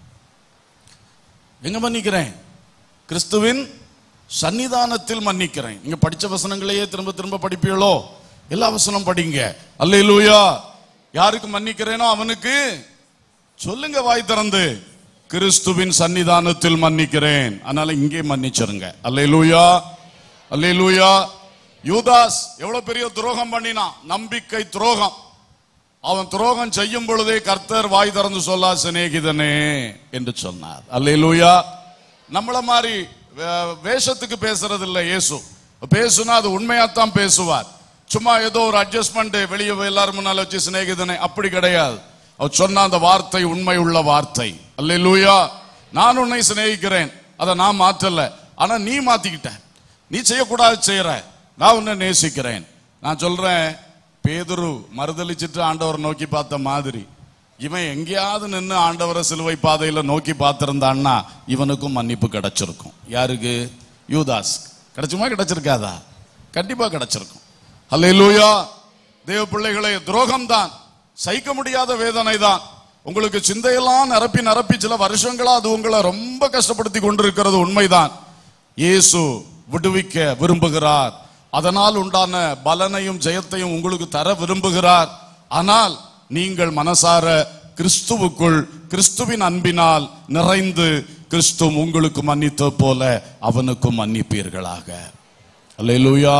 எங்க மன்னிக்கிறேன் கிறிஸ்துவின் சன்னிதானத்தில் மன்னிக்கிறேன் நீங்க படிச்ச வசனங்களையே திரும்ப திரும்ப படிப்பீங்களோ எல்லா வசனம் படிங்க அல்லேலூயா யாருக்கு மன்னிக்கிறேனோ அவனுக்கு சொல்லுங்க வாய் திறந்து கிறிஸ்துவின் சன்னிதானத்தில் மன்னிக்கிறேன் அதனால இங்கே மன்னிச்சிருங்க அல்லேலூயா அல்லேலூயா யூதாஸ் எவ்வளவு பெரிய துரோகம் பண்ணினான் நம்பிக்கை துரோகம் அவன் துரோகம் செய்யும் பொழுதே கர்த்தர் வாய் திறந்து சொல்லா சிநேகிதனே என்று சொன்னார் அல்லேலூயா நம்மள மாதிரி வே- வேஷத்துக்கு பேசுறது இல்ல இயேசு பேசுனா அது உண்மையாத்தான் பேசுவார் சும்மா ஏதோ ஒரு அட்ஜஸ்ட்மெண்ட் வெளியே எல்லாரும் முன்னால வச்சு சிநேகிதனை அப்படி கிடையாது அவர் சொன்ன அந்த வார்த்தை உண்மை உள்ள வார்த்தை அல்லேலூயா நான் உன்னை சிநேகிக்கிறேன் அதை நான் மாற்றல ஆனா நீ மாத்திக்கிட்ட நீ செய்யக்கூடாது செய்யற நான் உன்னை நேசிக்கிறேன் நான் சொல்றேன் பேதுரு மறுதலிச்சிட்டு ஆண்டவரை நோக்கி பார்த்த மாதிரி இவன் எங்கேயாவது நின்று ஆண்டவரை சிலுவை பாதையில நோக்கி பார்த்திருந்தான்னா இவனுக்கும் மன்னிப்பு கிடைச்சிருக்கும் யாருக்கு யூதாஸ் கிடைச்சுமா கிடைச்சிருக்காதா கண்டிப்பா கிடைச்சிருக்கும் அல்லேலூயா தேவ பிள்ளைகளே துரோகம் தான் சகிக்க முடியாத வேதனை தான் உங்களுக்கு சிந்தையெல்லாம் நிரப்பி நிரப்பி சில வருஷங்களா அது உங்களை ரொம்ப கஷ்டப்படுத்தி கொண்டிருக்கிறது உண்மைதான் இயேசு விடுவிக்க விரும்புகிறார் அதனால் உண்டான பலனையும் ஜெயத்தையும் உங்களுக்கு தர விரும்புகிறார் ஆனால் நீங்கள் மனசார கிறிஸ்துவுக்குள் கிறிஸ்துவின் அன்பினால் நிறைந்து கிறிஸ்து உங்களுக்கு மன்னித்த போல அவனுக்கும் மன்னிப்பீர்களாக அல்லேலூயா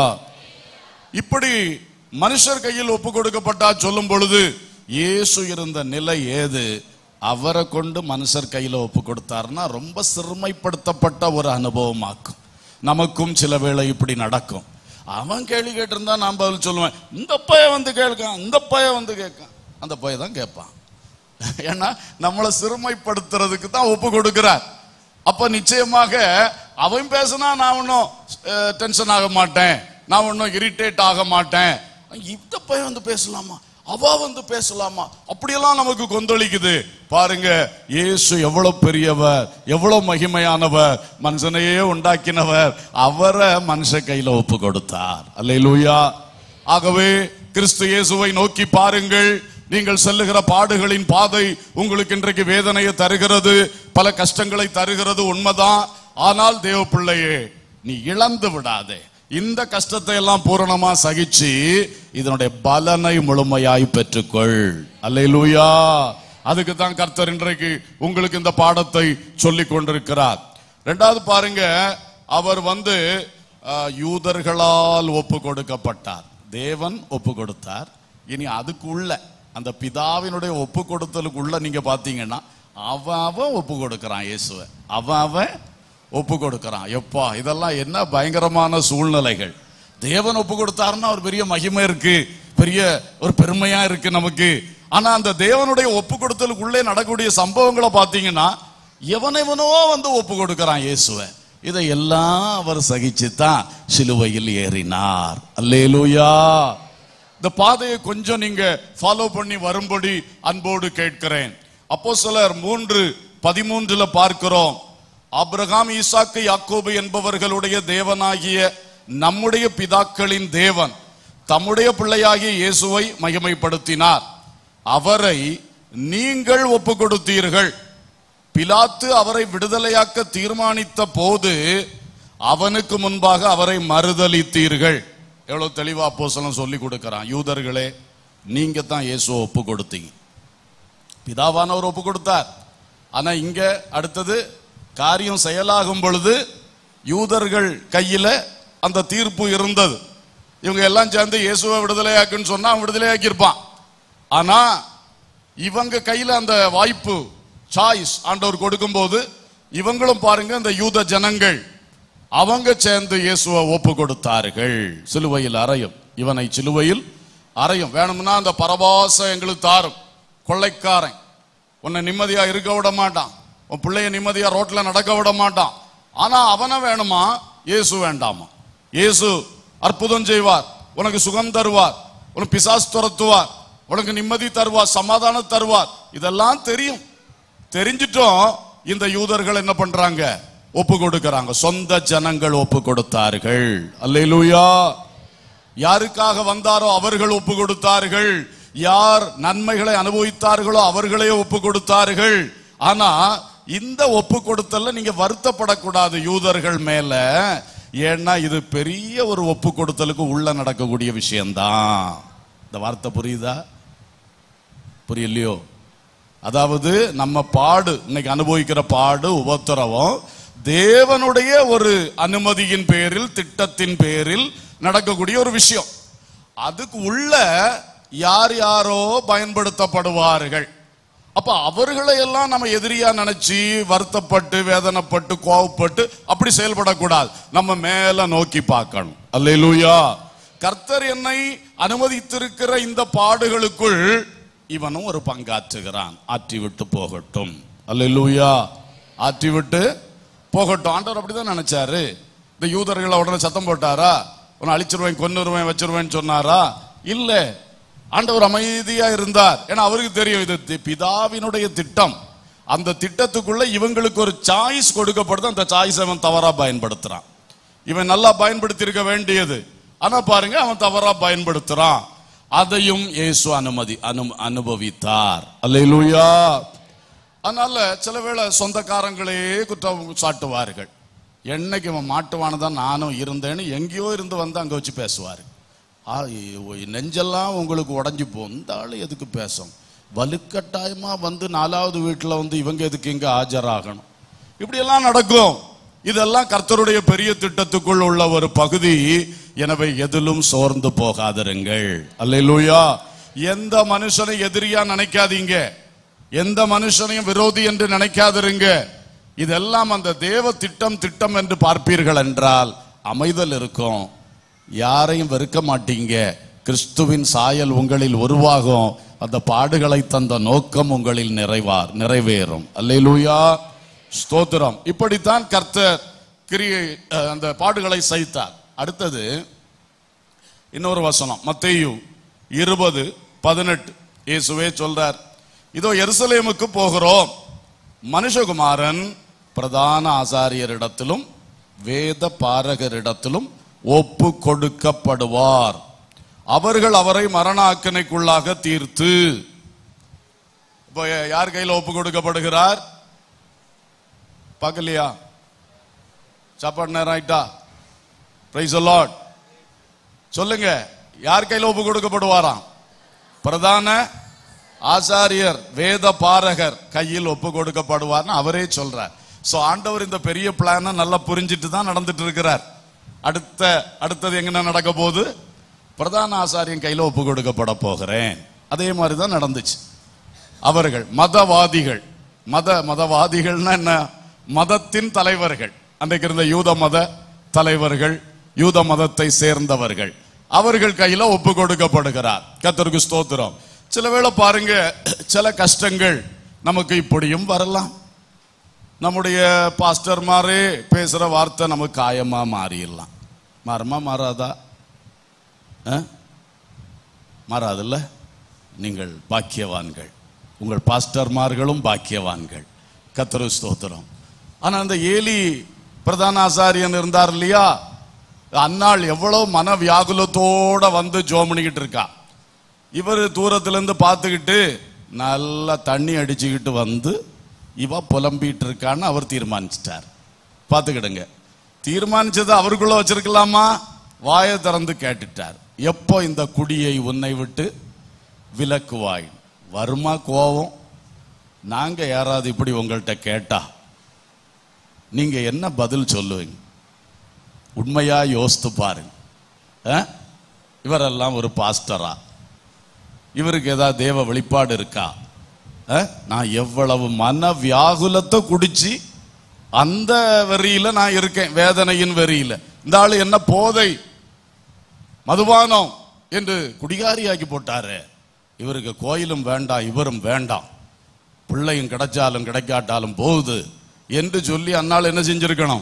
இப்படி மனுஷர் கையில் ஒப்பு கொடுக்கப்பட்டா சொல்லும் பொழுது இயேசு இருந்த நிலை ஏது அவரை கொண்டு மனுஷர் கையில ஒப்பு கொடுத்தாருன்னா ரொம்ப சிறுமைப்படுத்தப்பட்ட ஒரு அனுபவமாக்கும் நமக்கும் சில வேளை இப்படி நடக்கும் அவன் கேள்வி கேட்டிருந்தா நான் பதில் சொல்லுவேன் இந்த பைய வந்து கேட்கான் இந்த பைய வந்து கேட்கான் அந்த பைய தான் கேட்பான் ஏன்னா நம்மளை சிறுமைப்படுத்துறதுக்கு தான் ஒப்பு கொடுக்கிறார் அப்ப நிச்சயமாக அவன் பேசினா நான் ஒன்றும் டென்ஷன் ஆக மாட்டேன் நான் ஒன்றும் இரிட்டேட் ஆக மாட்டேன் இந்த பையன் வந்து பேசலாமா அவ வந்து பேசலாமா அப்படியெல்லாம் நமக்கு கொந்தளிக்குது பாருங்க இயேசு எவ்வளவு பெரியவர் எவ்வளவு மகிமையானவர் மனுஷனையே உண்டாக்கினவர் அவரை மனுஷ கையில ஒப்பு கொடுத்தார் அல்லேலூயா ஆகவே கிறிஸ்து இயேசுவை நோக்கி பாருங்கள் நீங்கள் செல்லுகிற பாடுகளின் பாதை உங்களுக்கு இன்றைக்கு வேதனையை தருகிறது பல கஷ்டங்களை தருகிறது உண்மைதான் ஆனால் தேவ பிள்ளையே நீ இழந்து விடாதே இந்த கஷ்டத்தை எல்லாம் பூரணமா சகிச்சு இதனுடைய பலனை முழுமையாய் பெற்றுக்கொள் அல்லேலூயா அதுக்கு தான் கர்த்தர் இன்றைக்கு உங்களுக்கு இந்த பாடத்தை சொல்லி கொண்டிருக்கிறார் ரெண்டாவது பாருங்க அவர் வந்து அஹ், யூதர்களால் ஒப்பு கொடுக்கப்பட்டார் தேவன் ஒப்பு கொடுத்தார் இனி அதுக்குள்ள அந்த பிதாவினுடைய ஒப்பு கொடுத்தலுக்குள்ள நீங்க பாத்தீங்கன்னா அவன் அவன் ஒப்பு கொடுக்கிறான் இயேசுவை அவன் அவன் ஒப்பு கொடுக்கிறான் எப்பா இதெல்லாம் என்ன பயங்கரமான சூழ்நிலைகள் தேவன் ஒப்பு கொடுத்தாருன்னா ஒரு பெரிய மகிமை இருக்கு பெரிய ஒரு பெருமையா இருக்கு நமக்கு ஆனா அந்த தேவனுடைய ஒப்பு கொடுத்தலுக்குள்ளே நடக்கக்கூடிய சம்பவங்களை பாத்தீங்கன்னா எவனெவனோ வந்து ஒப்பு கொடுக்கிறான் இயேசுவை இதை எல்லாம் அவர் சகிச்சுதான் சிலுவையில் ஏறினார் அல்லேலூயா இந்த பாதையை கொஞ்சம் நீங்க ஃபாலோ பண்ணி வரும்படி அன்போடு கேட்கிறேன் அப்போ சிலர் மூன்று பதிமூன்றுல பார்க்கிறோம் ஆபிரகாம் ஈசாக்கு யாக்கோபு என்பவர்களுடைய தேவனாகிய நம்முடைய பிதாக்களின் தேவன் தம்முடைய பிள்ளையாகிய இயேசுவை மகிமைப்படுத்தினார் அவரை நீங்கள் ஒப்பு கொடுத்தீர்கள் பிலாத்து அவரை விடுதலையாக்க தீர்மானித்த போது அவனுக்கு முன்பாக அவரை மறுதலித்தீர்கள் எவ்வளவு தெளிவா அப்போஸ்தலன் சொல்லி கொடுக்கறான் யூதர்களே நீங்க தான் இயேசுவை ஒப்பு கொடுத்தீங்க பிதாவானவர் ஒப்பு கொடுத்தார் ஆனா இங்க அடுத்தது காரியம் செயலாகும் பொழுது யூதர்கள் கையில அந்த தீர்ப்பு இருந்தது இவங்க எல்லாம் சேர்ந்து இயேசுவை விடுதலையாக்குன்னு சொன்னா அவன் விடுதலையாக்கி இருப்பான் ஆனா இவங்க கையில அந்த வாய்ப்பு சாய்ஸ் ஆண்டவர் கொடுக்கும்போது இவங்களும் பாருங்க இந்த யூத ஜனங்கள் அவங்க சேர்ந்து இயேசுவை ஒப்பு கொடுத்தார்கள் சிலுவையில் அறையும் இவனை சிலுவையில் அறையும் வேணும்னா அந்த பரபாசம் எங்களுக்கு தாரும் கொள்ளைக்காரன் உன்னை நிம்மதியா இருக்க விட மாட்டான் உன் பிள்ளைய நிம்மதியா ரோட்ல நடக்க விட மாட்டான் ஆனா அவனை வேணுமா இயேசு வேண்டாமா இயேசு அற்புதம் செய்வார் உனக்கு சுகம் தருவார் உனக்கு பிசாஸ் துரத்துவார் உனக்கு நிம்மதி தருவார் சமாதானம் தருவார் இதெல்லாம் தெரியும் தெரிஞ்சிட்டும் இந்த யூதர்கள் என்ன பண்றாங்க ஒப்பு கொடுக்கறாங்க சொந்த ஜனங்கள் ஒப்பு கொடுத்தார்கள் அல்லேலூயா யாருக்காக வந்தாரோ அவர்கள் ஒப்பு கொடுத்தார்கள் யார் நன்மைகளை அனுபவித்தார்களோ அவர்களே ஒப்பு கொடுத்தார்கள் ஆனா இந்த ஒப்பு கொடுத்தல்ல நீங்க வருத்தப்படக்கூடாது யூதர்கள் மேல ஏன்னா இது பெரிய ஒரு ஒப்பு கொடுத்தலுக்கு உள்ள நடக்கக்கூடிய விஷயம்தான் இந்த வார்த்தை புரியுதா புரியலையோ அதாவது நம்ம பாடு இன்னைக்கு அனுபவிக்கிற பாடு உபத்திரவம் தேவனுடைய ஒரு அனுமதியின் பேரில் திட்டத்தின் பேரில் நடக்கக்கூடிய ஒரு விஷயம் அதுக்கு உள்ள யார் யாரோ பயன்படுத்தப்படுவார்கள் அப்ப அவர்களை எல்லாம் நம்ம எதிரியா நினைச்சு வருத்தப்பட்டு வேதனைப்பட்டு கோவப்பட்டு அப்படி செயல்படக்கூடாது நம்ம மேல நோக்கி பார்க்கணும் அல்லேலூயா கர்த்தர் என்னை அனுமதித்திருக்கிற இந்த பாடுகளுக்குள் இவனும் ஒரு பங்காற்றுகிறான் ஆற்றி விட்டு போகட்டும் அல்லேலூயா ஆற்றி விட்டு போகட்டும் ஆண்டவர் அப்படிதான் நினைச்சாரு இந்த யூதர்களை உடனே சத்தம் போட்டாரா உன்னை அழிச்சிருவேன் கொன்னுருவேன் வச்சிருவேன்னு சொன்னாரா இல்ல ஆண்டவர் அமைதியா இருந்தார் ஏன்னா அவருக்கு தெரியும் இது தி- பிதாவினுடைய திட்டம் அந்த திட்டத்துக்குள்ள இவங்களுக்கு ஒரு சாய்ஸ் கொடுக்கப்படுது அந்த சாய்ஸ் அவன் தவறா பயன்படுத்துறான் இவன் நல்லா பயன்படுத்தி இருக்க வேண்டியது ஆனா பாருங்க அவன் தவறா பயன்படுத்துறான் அதையும் இயேசு அனுமதி அனு அனுபவித்தார் அல்லேலூயா அதனால சில வேளை சொந்தக்காரங்களே குற்றம் சாட்டுவார்கள் என்னைக்கு இவன் மாட்டுவானு தான் நானும் இருந்தேன்னு எங்கேயோ இருந்து வந்து அங்க வச்சு பேசுவாரு ஆ, இ- நெஞ்செல்லாம் உங்களுக்கு உடஞ்சி போகும் இந்த ஆளு எதுக்கு பேசும் வலுக்கட்டாயமா வந்து நாலாவது வீட்டுல வந்து இவங்க எதுக்கு இங்க ஆஜராகணும் இப்படியெல்லாம் நடக்கும் இதெல்லாம் கர்த்தருடைய பெரிய திட்டத்துக்குள் உள்ள ஒரு பகுதி எனவே எதிலும் சோர்ந்து போகாதிருங்கள் அல்லேலூயா எந்த மனுஷனை எதிரியா நினைக்காதீங்க எந்த மனுஷனையும் விரோதி என்று நினைக்காதிருங்க இதெல்லாம் அந்த தேவ திட்டம் திட்டம் என்று பார்ப்பீர்கள் என்றால் அமைதல் இருக்கும் யாரையும் வெறுக்க மாட்டீங்க கிறிஸ்துவின் சாயல் உங்களில் உருவாகும் அந்த பாடுகளை தந்த நோக்கம் உங்களில் நிறைவார் நிறைவேறும் அல்லேலூயா ஸ்தோத்திரம் இப்படித்தான் கர்த்தர் கிரியை அஹ், அந்த பாடுகளை சைத்தார் அடுத்தது இன்னொரு வசனம் மத்தேயு இருபது பதினெட்டு இயேசுவே சொல்றார் இதோ எருசலேமுக்கு போகிறோம் மனுஷகுமாரன் பிரதான ஆசாரியரிடத்திலும் வேத பாரகரிடத்திலும் ஒப்பு கொடுக்கப்படுவார் அவர்கள் அவரை மரண ஆக்கினைக்குள்ளாக தீர்த்து இப்போ யார் கையில் ஒப்பு கொடுக்கப்படுகிறார் பார்க்கலையா சாப்பாடு நேரம் ஆயிட்டா பிரைஸ் லார்ட் சொல்லுங்க யார் கையில் ஒப்பு கொடுக்கப்படுவாராம் பிரதான ஆசாரியர் வேத பாரகர் கையில் ஒப்பு கொடுக்கப்படுவார்னு அவரே சொல்றார் சோ ஆண்டவர் இந்த பெரிய பிளான நல்லா புரிஞ்சிட்டு தான் நடந்துட்டு இருக்கிறார் அடுத்த அடுத்தது எங்க நடக்க போகுது பிரதான ஆசாரியன் கையில ஒப்பு கொடுக்கப்பட போகிறேன் அதே மாதிரி தான் நடந்துச்சு அவர்கள் மதவாதிகள் மத மதவாதிகள்னா என்ன மதத்தின் தலைவர்கள் அன்றைக்கு இருந்த யூத மத தலைவர்கள் யூத மதத்தை சேர்ந்தவர்கள் அவர்கள் கையில ஒப்பு கொடுக்கப்படுகிறார் கர்த்தருக்கு ஸ்தோத்திரம் சில வேளை பாருங்க சில கஷ்டங்கள் நமக்கு இப்படியும் வரலாம் நம்முடைய பாஸ்டர் மாரே பேசுற வார்த்தை நமக்கு காயமா மாறிடலாம் மாறுமா மாறாதா ஆ? மாறாதுல்ல நீங்கள் பாக்கியவான்கள் உங்கள் பாஸ்டர்மார்களும் பாக்கியவான்கள் கத்தரு ஸ்தோத்திரம் ஆனா அந்த ஏலி பிரதான ஆசாரியன் இருந்தார் இல்லையா அன்னாள் எவ்வளவு மன வியாகுலத்தோட வந்து ஜோம் பண்ணிக்கிட்டு இருக்கா இவர் தூரத்துல இருந்து பார்த்துக்கிட்டு நல்லா தண்ணி அடிச்சுக்கிட்டு வந்து இவ புலம்பிட்டு இருக்கான்னு அவர் தீர்மானிச்சிட்டார் பார்த்துக்கிடுங்க தீர்மானிச்சது அவருக்குள்ள வச்சிருக்கலாமா வாயை திறந்து கேட்டுட்டார் எப்போ இந்த குடியை உன்னை விட்டு விலக்குவாய் வருமா கோவம் நாங்க யாராவது இப்படி உங்கள்கிட்ட கேட்டா நீங்க என்ன பதில் சொல்லுவீங்க உண்மையா யோசித்து பாருங்க ஆ? இவரெல்லாம் ஒரு பாஸ்டரா இவருக்கு ஏதாவது தேவ வெளிப்பாடு இருக்கா அஹ்? நான் எவ்வளவு மன வியாகுலத்தை குடிச்சு அந்த வெறியில நான் இருக்கேன் வேதனையின் வெறியில இந்த ஆளு என்ன போதை மதுபானம் என்று குடிகாரியாக்கி போட்டாரு இவருக்கு கோயிலும் வேண்டாம் இவரும் வேண்டாம் பிள்ளையும் கிடைச்சாலும் கிடைக்காட்டாலும் போகுது என்று சொல்லி அன்னாள் என்ன செஞ்சிருக்கணும்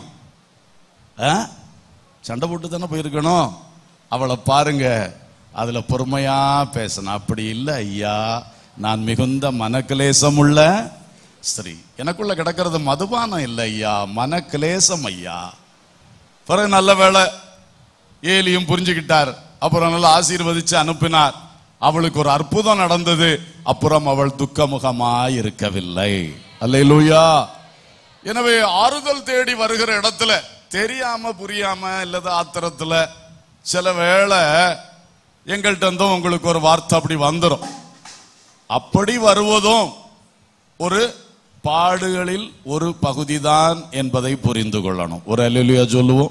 ஆ? சண்டை போட்டு தானே போயிருக்கணும் அவளை பாருங்க அதுல பொறுமையா பேசணும் அப்படி இல்லை ஐயா நான் மிகுந்த மனக்கிலேசம் உள்ள ஸ்திரீ எனக்குள்ள கிடக்கிறது மதுபானம் இல்லை ஐயா மனக்கிலேசம் ஐயா பிறகு நல்ல வேளை ஏலியும் புரிஞ்சுக்கிட்டார் அப்புறம் நல்லா ஆசீர்வதிச்சு அனுப்பினார் அவளுக்கு ஒரு அற்புதம் நடந்தது அப்புறம் அவள் துக்கமுகமாய் இருக்கவில்லை அல்லேலூயா எனவே ஆறுதல் தேடி வருகிற இடத்துல தெரியாம புரியாம இல்லது ஆத்திரத்துல சில வேளை எங்கள்கிட்ட இருந்தும் உங்களுக்கு ஒரு வார்த்தை அப்படி வந்துடும் அப்படி வருவதும் ஒரு பாடுகளில் ஒரு பகுதிதான் என்பதை புரிந்து கொள்ளணும் ஒரு அல்லேலூயா சொல்லுவோம்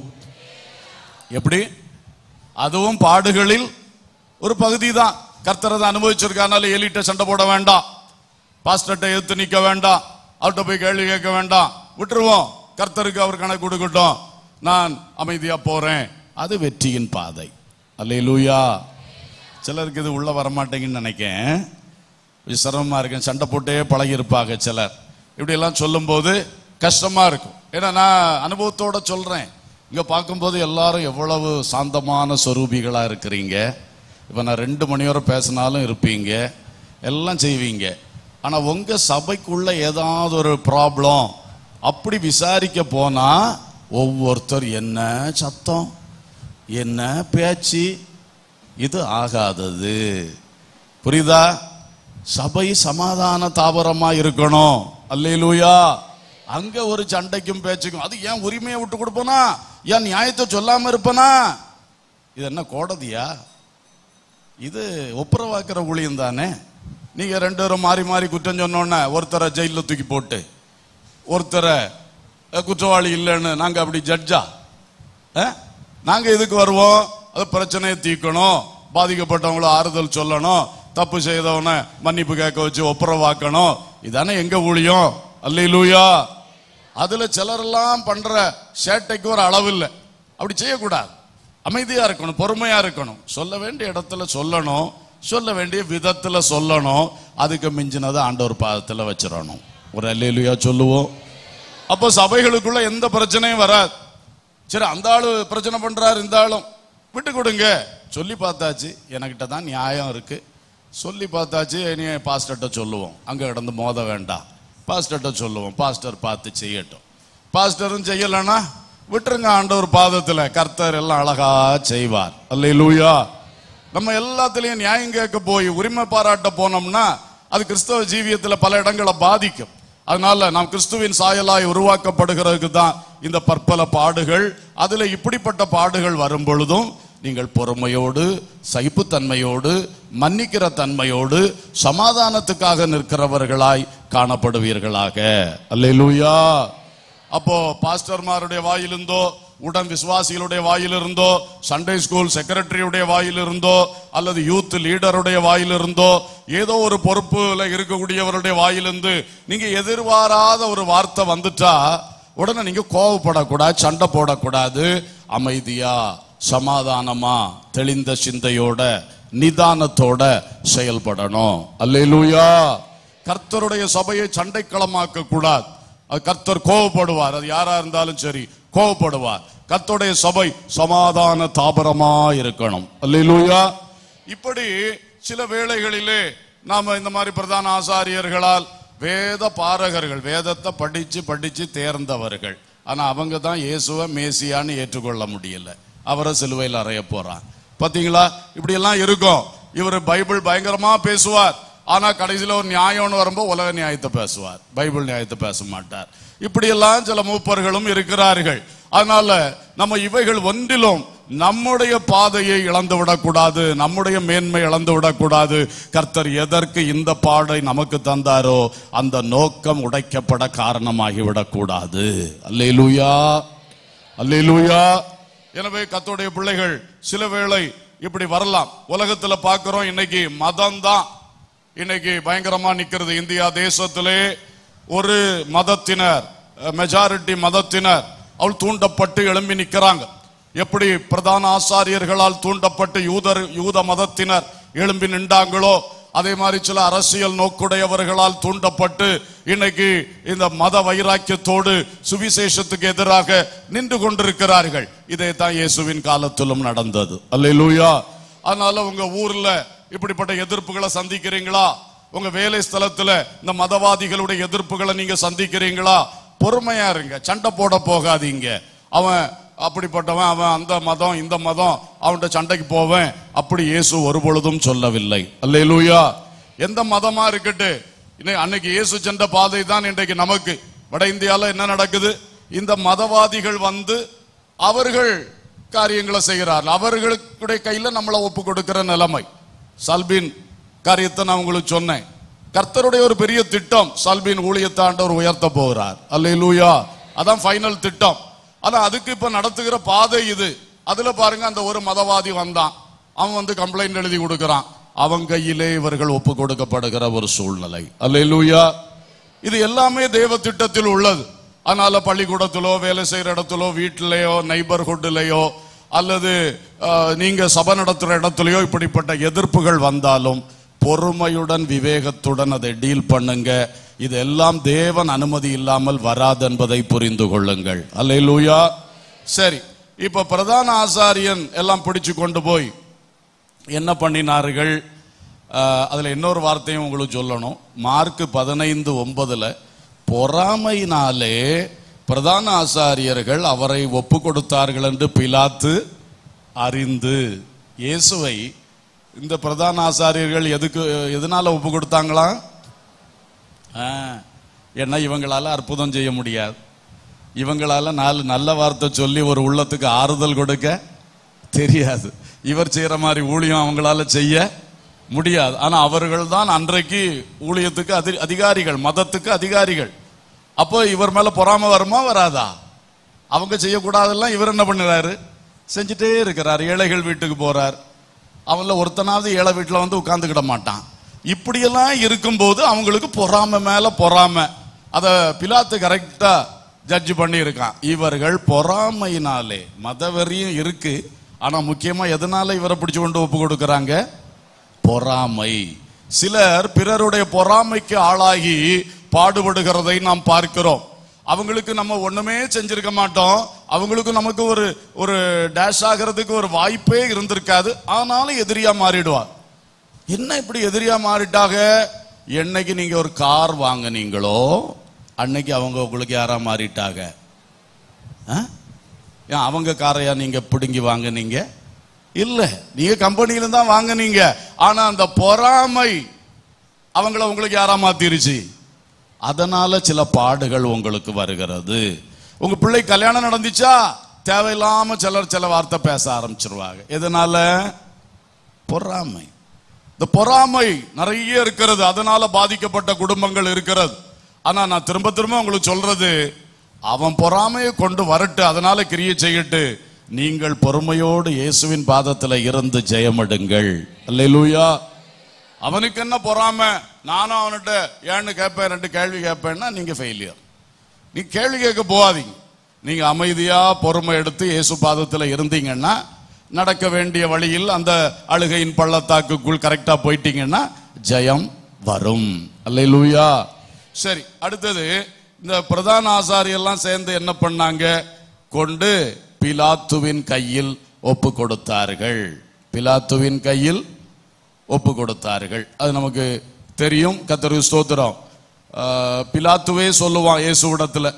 எப்படி அதுவும் பாடுகளில் ஒரு பகுதி தான் கர்த்தரதை அனுபவிச்சிருக்கானால எலிட்ட சண்டை போட வேண்டாம் பாஸ்டர்ட்ட எடுத்து நிக்க வேண்டாம் அவர்கிட்ட போய் கேள்வி கேட்க வேண்டாம் விட்டுருவோம் கர்த்தருக்கு அவர் கணக்கு கொடுக்கட்டும் நான் அமைதியா போறேன் அது வெற்றியின் பாதை அல்லேலூயா சிலருக்கு இது உள்ள வரமாட்டேங்குன்னு நினைக்கேன் கொஞ்சம் சிரமமா இருக்கு சண்டை போட்டே பழகி இருப்பாங்க சிலர் இப்படி எல்லாம் சொல்லும்போது கஷ்டமா இருக்கும் ஏன்னா நான் அனுபவத்தோட சொல்றேன் இங்க பார்க்கும்போது எல்லாரும் எவ்வளவு சாந்தமான சொரூபிகளா இருக்கிறீங்க இப்ப நான் ரெண்டு மணி வரை பேசினாலும் இருப்பீங்க எல்லாம் செய்வீங்க ஆனா உங்க சபைக்குள்ள ஏதாவது ஒரு ப்ராப்ளம் அப்படி விசாரிக்க போனா ஒவ்வொருத்தர் என்ன சத்தம் என்ன பேச்சு இது ஆகாதது புரியுதா சபை சமாதான தாவரமா இருக்கணும் அல்லேலூயா அங்க ஒரு சண்டைக்கும் பேச்சுக்கும் அது ஏன் உரிமையை விட்டு கொடுப்பனா ஏன் நியாயத்தை சொல்லாம இருப்பனா இது என்ன கோடதியா இது ஒப்புரவாக்குற ஊழியம் தானே நீங்க ரெண்டு பேரும் மாறி மாறி குற்றம் சொன்னோன்னே ஒருத்தரை ஜெயில தூக்கி போட்டு ஒருத்தரை அஹ், குற்றவாளி இல்லைன்னு நாங்க அப்படி ஜட்ஜா அஹ்? நாங்க இதுக்கு வருவோம் அது பிரச்சனையை தீர்க்கணும் பாதிக்கப்பட்டவங்கள ஆறுதல் சொல்லணும் தப்பு செய்தவனை மன்னிப்பு கேட்க வச்சு ஒப்புரவாக்கணும் இதானே எங்க ஊழியம் அல்லேலூயா அதுல சிலரெல்லாம் பண்ற சேட்டைக்கு ஒரு அளவு இல்லை அப்படி செய்யக்கூடாது அமைதியா இருக்கணும் பொறுமையா இருக்கணும் சொல்ல வேண்டிய இடத்துல சொல்லணும் சொல்ல வேண்டிய விதத்துல சொல்லணும் அதுக்கு மிஞ்சினதை ஆண்டவர் பாதத்துல வச்சிடணும் ஒரு அல்லேலூயா சொல்லுவோம் அப்போ சபைகளுக்குள்ள எந்த பிரச்சனையும் வராது சரி அந்த ஆளு பிரச்சனை பண்றாரு இந்த ஆளும் விட்டு கொடுங்க சொல்லி பார்த்தாச்சு எனக்கிட்ட தான் நியாயம் இருக்கு சொல்லி பார்த்தாச்சு இனி பாஸ்டர்கிட்ட சொல்லுவோம் அங்க கிடந்து மோத வேண்டாம் பாஸ்டர்கிட்ட சொல்லுவோம் பாஸ்டர் பார்த்து செய்யட்டும் பாஸ்டரும் செய்யலைன்னா விட்டுருங்க ஆண்டவர் பாதத்துல கர்த்தர் எல்லாம் அழகா செய்வார் அல்லேலூயா நம்ம எல்லாத்துலயும் நியாயம் கேட்க போய் உரிமை பாராட்ட போனோம்னா அது கிறிஸ்தவ ஜீவியத்துல பல இடங்களை பாதிக்கும் அதனால நாம் கிறிஸ்துவின் சாயலாய் உருவாக்கப்படுகிறதுக்கு தான் இந்த பற்பல பாடுகள் அதுல இப்படிப்பட்ட பாடுகள் வரும் பொழுதும் நீங்கள் பொறுமையோடு சகிப்புத்தன்மையோடு மன்னிக்கிற தன்மையோடு சமாதானத்துக்காக நிற்கிறவர்களாய் காணப்படுவீர்களாக அல்லேலூயா அப்போ பாஸ்டர்மாருடைய வாயிலிருந்தோ உடன் விசுவாசிகளுடைய வாயிலிருந்தோ சண்டே ஸ்கூல் செக்ரட்டரியுடைய வாயிலிருந்தோ அல்லது யூத் லீடருடைய வாயிலிருந்தோ ஏதோ ஒரு பொறுப்புல இருக்கக்கூடியவருடைய வாயிலிருந்து நீங்க எதிர்பாராத ஒரு வார்த்தை வந்துட்டா உடனே நீங்க கோவப்படக்கூடாது சண்டை போடக்கூடாது அமைதியா சமாதானமா தெளிந்த சிந்தையோட நிதானத்தோட செயல்படணும் அல்லேலூயா கர்த்தருடைய சபையை சண்டைக்களமாக்க கூடாது அது கர்த்தர் கோவப்படுவார் அது யாரா இருந்தாலும் சரி கோவப்படுவார் கர்த்தருடைய சபை சமாதான தாபரமா இருக்கணும் அல்லேலூயா இப்படி சில வேளைகளிலே நாம இந்த மாதிரி பிரதான ஆசாரியர்களால் வேத பாரகர்கள் வேதத்தை படிச்சு படிச்சு தேர்ந்தவர்கள் ஆனா அவங்க தான் இயேசுவை மேசியான்னு ஏற்றுக்கொள்ள முடியல அவரை சிலுவையில் அறைய போறான் பாத்தீங்களா இப்படி எல்லாம் இருக்கும் இவர் பைபிள் பயங்கரமா பேசுவார் ஆனா கடைசியில ஒரு நியாயம்னு வரும்போது உலக நியாயத்தை பேசுவார் பைபிள் நியாயத்தை பேச மாட்டார் இப்படி எல்லாம் சில மூப்பர்களும் இருக்கிறார்கள் அதனால நம்ம இவைகள் ஒன்றிலும் நம்முடைய பாதையை இழந்து விடக்கூடாது நம்முடைய மேன்மை இழந்து விடக்கூடாது கர்த்தர் எதற்கு இந்த பாடை நமக்கு தந்தாரோ அந்த நோக்கம் உடைக்கப்பட காரணமாகி விடக்கூடாது அல்லேலூயா அல்லேலூயா எனவே கர்த்தருடைய பிள்ளைகள் சில வேளை இப்படி வரலாம் உலகத்துல பார்க்கிறோம் இன்னைக்கு மதம் தான் இன்னைக்கு பயங்கரமா நிக்கிறது இந்தியா தேசத்திலே ஒரு மதத்தினர் மெஜாரிட்டி மதத்தினர் அவள் தூண்டப்பட்டு எழும்பி நிக்கிறாங்க எப்படி பிரதான ஆசாரியர்களால் தூண்டப்பட்டு யூதர் யூத மதத்தினர் எழும்பி நின்றாங்களோ அதே மாதிரி சில அரசியல் நோக்குடையவர்களால் தூண்டப்பட்டு இன்னைக்கு இந்த மத வைராக்கியத்தோடு சுவிசேஷத்துக்கு எதிராக நின்று கொண்டிருக்கிறார்கள் இதே தான் இயேசுவின் காலத்திலும் நடந்தது அல்லேலூயா அதனால உங்க ஊர்ல இப்படிப்பட்ட எதிர்ப்புகளை சந்திக்கிறீங்களா உங்க வேலை ஸ்தலத்துல இந்த மதவாதிகளுடைய எதிர்ப்புகளை நீங்க சந்திக்கிறீங்களா பொறுமையா இருங்க சண்டை போட போகாதீங்க அவன் அப்படிப்பட்டவன் அவன் அந்த மதம் இந்த மதம் அவன்கிட்ட சண்டைக்கு போவேன் அப்படி இயேசு ஒரு பொழுதும் சொல்லவில்லை அல்லேலூயா எந்த மதமா இருக்கட்டு இன்னைக்கு அன்னைக்கு இயேசு சென்ற பாதை தான் இன்றைக்கு நமக்கு வட இந்தியால என்ன நடக்குது இந்த மதவாதிகள் வந்து அவர்கள் காரியங்களை செய்கிறார்கள் அவர்களுடைய கையில நம்மளை ஒப்பு கொடுக்கிற நிலைமை சல்பின் காரியத்தை நான் உங்களுக்கு சொன்னேன் கர்த்தருடைய ஒரு பெரிய திட்டம் சல்பின் ஊழியத்தை ஆண்டவர் உயர்த்த போகிறார் அல்லேலூயா அதான் ஃபைனல் திட்டம் ஆனா அதுக்கு இப்ப நடத்துகிற பாதை இது அதுல பாருங்க அந்த ஒரு மதவாதி வந்தான் அவன் வந்து கம்ப்ளைண்ட் எழுதி கொடுக்கறான் அவன் கையிலே இவர்கள் ஒப்பு கொடுக்கப்படுகிற ஒரு சூழ்நிலை அல்லேலூயா இது எல்லாமே தேவ திட்டத்தில் உள்ளது அதனால பள்ளிக்கூடத்திலோ வேலை செய்யற இடத்திலோ வீட்டிலேயோ நைபர்ஹுட்லேயோ அல்லது அஹ், நீங்க சபை நடத்துற இடத்துலயோ இப்படிப்பட்ட எதிர்ப்புகள் வந்தாலும் பொறுமையுடன் விவேகத்துடன் அதை டீல் பண்ணுங்க இதெல்லாம் தேவன் அனுமதி இல்லாமல் வராது என்பதை புரிந்து கொள்ளுங்கள் அல்லேலூயா சரி இப்ப பிரதான ஆசாரியன் எல்லாம் பிடிச்சு கொண்டு போய் என்ன பண்ணினார்கள் அஹ், அதுல இன்னொரு வார்த்தையும் உங்களுக்கு சொல்லணும் மார்க் பதினைந்து ஒன்பதுல பொறாமையினாலே பிரதான ஆசாரியர்கள் அவரை ஒப்பு கொடுத்தார்கள் என்று பிலாத்து அறிந்து இயேசுவை இந்த பிரதான ஆசாரியர்கள் எதுக்கு எதனால ஒப்பு கொடுத்தாங்களா ஆ, ஏன்னா இவங்களால அற்புதம் செய்ய முடியாது இவங்களால நாலு நல்ல வார்த்தை சொல்லி ஒரு உள்ளத்துக்கு ஆறுதல் கொடுக்க தெரியாது இவர் செய்யற மாதிரி ஊழியம் அவங்களால செய்ய முடியாது ஆனா அவர்கள் தான் அன்றைக்கு ஊழியத்துக்கு அதி- அதிகாரிகள் மதத்துக்கு அதிகாரிகள் அப்போ இவர் மேல பொறாம வருமா வராதா அவங்க செய்யக்கூடாதெல்லாம் இவர் என்ன பண்ணுறாரு செஞ்சுட்டே இருக்கிறார் ஏழைகள் வீட்டுக்கு போறார் அவங்கள ஒருத்தனாவது ஏழை வீட்டில் வந்து உட்கார்ந்துக்கிட மாட்டான் இப்படியெல்லாம் இருக்கும்போது அவங்களுக்கு பொறாமை மேல பொறாமை அதை பிலாத்து கரெக்டா ஜட்ஜ் பண்ணி இருக்கான் இவர்கள் பொறாமையினாலே மதவெறியும் இருக்கு ஆனா முக்கியமா எதனால இவரை பிடிச்சு கொண்டு ஒப்பு கொடுக்கறாங்க பொறாமை சிலர் பிறருடைய பொறாமைக்கு ஆளாகி பாடுபடுகிறதை நாம் பார்க்கிறோம் அவங்களுக்கு நம்ம ஒண்ணுமே செஞ்சிருக்க மாட்டோம் அவங்களுக்கு நமக்கு ஒரு ஒரு டேஷ் ஆகிறதுக்கு ஒரு வாய்ப்பே இருந்திருக்காது ஆனாலும் எதிரியா மாறிடுவார் என்ன இப்படி எதிரியா மாறிட்டாங்க என்னைக்கு நீங்க ஒரு கார் வாங்குனீங்களோ அன்னைக்கு அவங்க உங்களுக்கு யாரா மாறிட்டாங்க ஆ? ஏன் அவங்க காரையா நீங்க பிடுங்கி வாங்குனீங்க இல்ல நீங்க கம்பெனியில தான் வாங்குனீங்க ஆனா அந்த பொறாமை அவங்கள உங்களுக்கு யாரா மாத்திருச்சு அதனால சில பாடுகள் உங்களுக்கு வருகிறது உங்க பிள்ளை கல்யாணம் நடந்துச்சா தேவையில்லாம சிலர் சில வார்த்தை பேச ஆரம்பிச்சிருவாங்க எதனால பொறாமை இந்த பொறாமை நிறைய இருக்கிறது அதனால பாதிக்கப்பட்ட குடும்பங்கள் இருக்கிறது ஆனா நான் திரும்ப திரும்ப உங்களுக்கு சொல்றது அவன் பொறாமையை கொண்டு வரட்டு அதனால கிரியை செய்யட்டு நீங்கள் பொறுமையோடு இயேசுவின் பாதத்துல இருந்து ஜெயமெடுங்கள் அல்லேலூயா அவனுக்கு என்ன பொறாமை நானும் அவன்கிட்ட ஏன்னு கேட்பேன் ரெண்டு கேள்வி கேட்பேன்னா நீங்க ஃபெயிலியர் நீ கேள்வி கேட்க போகாதீங்க நீங்க அமைதியா பொறுமை எடுத்து இயேசு பாதத்துல இருந்தீங்கன்னா நடக்க வேண்டிய வழியில் அந்த அழுகையின் பள்ளத்தாக்குக்குள் கரெக்டா போயிட்டீங்கன்னா ஜெயம் வரும் அல்லேலூயா சரி அடுத்தது இந்த பிரதான ஆசாரியெல்லாம் சேர்ந்து என்ன பண்ணாங்க கொண்டு பிலாத்துவின் கையில் ஒப்பு கொடுத்தார்கள் பிலாத்துவின் கையில் ஒப்பு கொடுத்தார்கள் அது நமக்கு தெரியும் கத்தருக்கு ஸ்தோத்திரம் ஆஹ், பிலாத்துவே சொல்லுவான் இயேசுவிடத்துல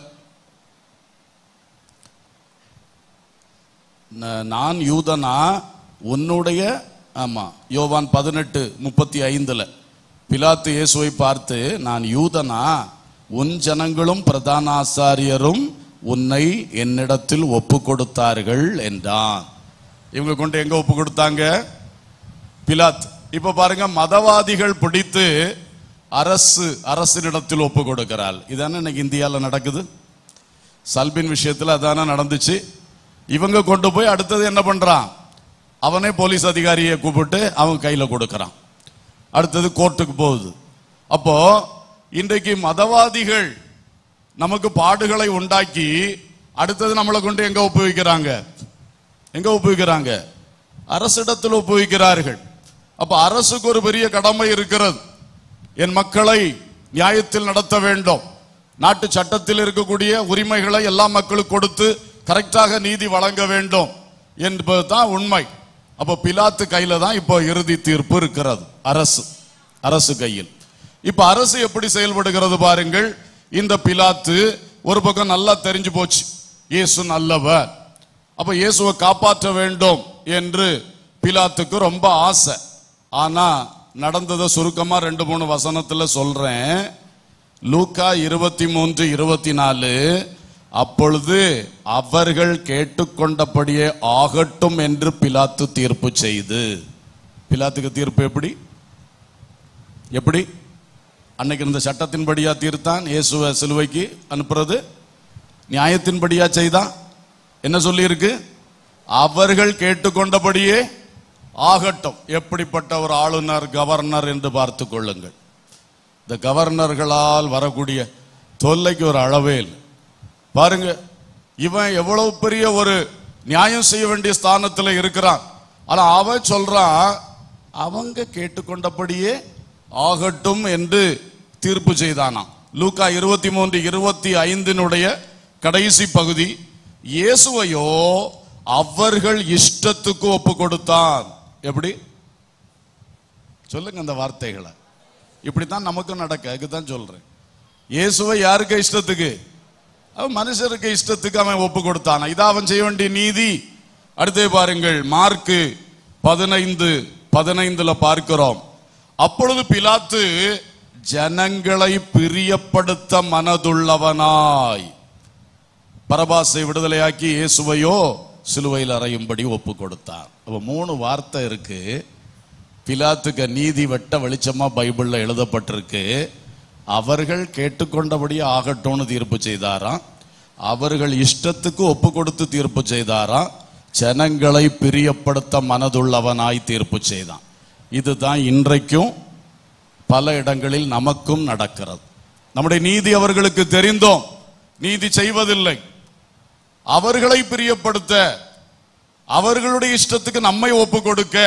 "ந- நான் யூதனா உன்னுடைய ஆமா யோவான் பதினெட்டு முப்பத்தி ஐந்துல பிலாத்து இயேசுவை பார்த்து நான் யூதனா உன் ஜனங்களும் பிரதான ஆசாரியரும் உன்னை என்னிடத்தில் ஒப்பு கொடுத்தார்கள் என்றான் இவங்க கொண்டு எங்க ஒப்பு கொடுத்தாங்க பிலாத் இப்ப பாருங்க மதவாதிகள் பிடித்து அரசு அரசினிடத்தில் ஒப்பு கொடுக்கிறாள் இதானே இன்னைக்கு இந்தியாவில் நடக்குது சல்பின் விஷயத்துல அதானே நடந்துச்சு இவங்க கொண்டு போய் அடுத்தது என்ன பண்றான் அவனே போலீஸ் அதிகாரியை கூப்பிட்டு அவன் கையில கொடுக்கறான் அடுத்தது கோர்ட்டுக்கு போகுது அப்போ இன்றைக்கு மதவாதிகள் நமக்கு பாடுகளை உண்டாக்கி அடுத்தது நம்மளை கொண்டு எங்க ஒப்புவிக்கிறாங்க எங்க ஒப்புவிக்கிறாங்க அரசிடத்தில் ஒப்புவிக்கிறார்கள் அப்ப அரசுக்கு ஒரு பெரிய கடமை இருக்கிறது என் மக்களை நியாயத்தில் நடத்த வேண்டும் நாட்டு சட்டத்தில் இருக்கக்கூடிய உரிமைகளை எல்லா மக்களுக்கு கொடுத்து கரெக்டாக நீதி வழங்க வேண்டும் என்பதுதான் உண்மை அப்போ பிலாத்து கையில தான் இப்போ இறுதி தீர்ப்பு இருக்கிறது அரசு அரசு கையில் இப்ப அரசு எப்படி செயல்படுகிறது பாருங்கள் இந்த பிலாத்து ஒரு பக்கம் நல்லா தெரிஞ்சு போச்சு இயேசு நல்லவர் அப்ப இயேசுவை காப்பாற்ற வேண்டும் என்று பிலாத்துக்கு ரொம்ப ஆசை ஆனா நடந்ததை சுருக்கமா ரெண்டு மூணு வசனத்துல சொல்றேன் லூக்கா இருபத்தி மூன்று இருபத்தி நாலு அப்பொழுது அவர்கள் கேட்டுக்கொண்டபடியே ஆகட்டும் என்று பிலாத்து தீர்ப்பு செய்து பிலாத்துக்கு தீர்ப்பு எப்படி எப்படி அன்னைக்கு இந்த சட்டத்தின்படியா தீர்த்தான் இயேசுவை சிலுவைக்கு அனுப்புறது நியாயத்தின்படியா செய்தான் என்ன சொல்லியிருக்கு அவர்கள் கேட்டுக்கொண்டபடியே ஆகட்டும் எப்படிப்பட்ட ஒரு ஆளுநர் கவர்னர் என்று பார்த்து கொள்ளுங்கள் இந்த கவர்னர்களால் வரக்கூடிய தொல்லைக்கு ஒரு அளவே இல்லை பாருங்க இவன் எவ்வளவு பெரிய ஒரு நியாயம் செய்ய வேண்டிய ஸ்தானத்துல இருக்கிறான் ஆனா அவன் சொல்றான் அவங்க கேட்டுக்கொண்டபடியே ஆகட்டும் என்று தீர்ப்பு செய்தானாம் லூக்கா இருபத்தி மூன்று இருபத்தி ஐந்தினுடைய கடைசி பகுதி இயேசுவையோ அவர்கள் இஷ்டத்துக்கு ஒப்பு கொடுத்தான் எப்படி சொல்லுங்க அந்த வார்த்தைகளை இப்படித்தான் நமக்கும் நடக்க அதுக்குதான் சொல்றேன் இயேசுவை யாருக்கு இஷ்டத்துக்கு அவன் மனுஷருக்கு இஷ்டத்துக்கு அவன் ஒப்பு கொடுத்தான் இதான் அவன் செய்ய வேண்டிய நீதி அடுத்தே பாருங்கள் மார்க்கு பதினைந்து பதினைந்துல பார்க்கிறோம் அப்பொழுது பிலாத்து ஜனங்களை பிரியப்படுத்த மனதுள்ளவனாய் பரபாசை விடுதலையாக்கி இயேசுவையோ சிலுவையில் அறையும்படி ஒப்பு கொடுத்தான் அப்ப மூணு வார்த்தை இருக்கு பிலாத்துக்கு நீதி வெட்ட வெளிச்சமா பைபிள்ல எழுதப்பட்டிருக்கு அவர்கள் கேட்டுக்கொண்டபடி ஆகட்டும்னு தீர்ப்பு செய்தாராம் அவர்கள் இஷ்டத்துக்கு ஒப்பு கொடுத்து தீர்ப்பு செய்தாராம் ஜனங்களை பிரியப்படுத்த மனதுள்ளவனாய் தீர்ப்பு செய்தான் இதுதான் இன்றைக்கும் பல இடங்களில் நமக்கும் நடக்கிறது நம்முடைய நீதி அவர்களுக்கு தெரிந்தோம் நீதி செய்வதில்லை அவர்களை பிரியப்படுத்த அவர்களுடைய இஷ்டத்துக்கு நம்மை ஒப்பு கொடுக்க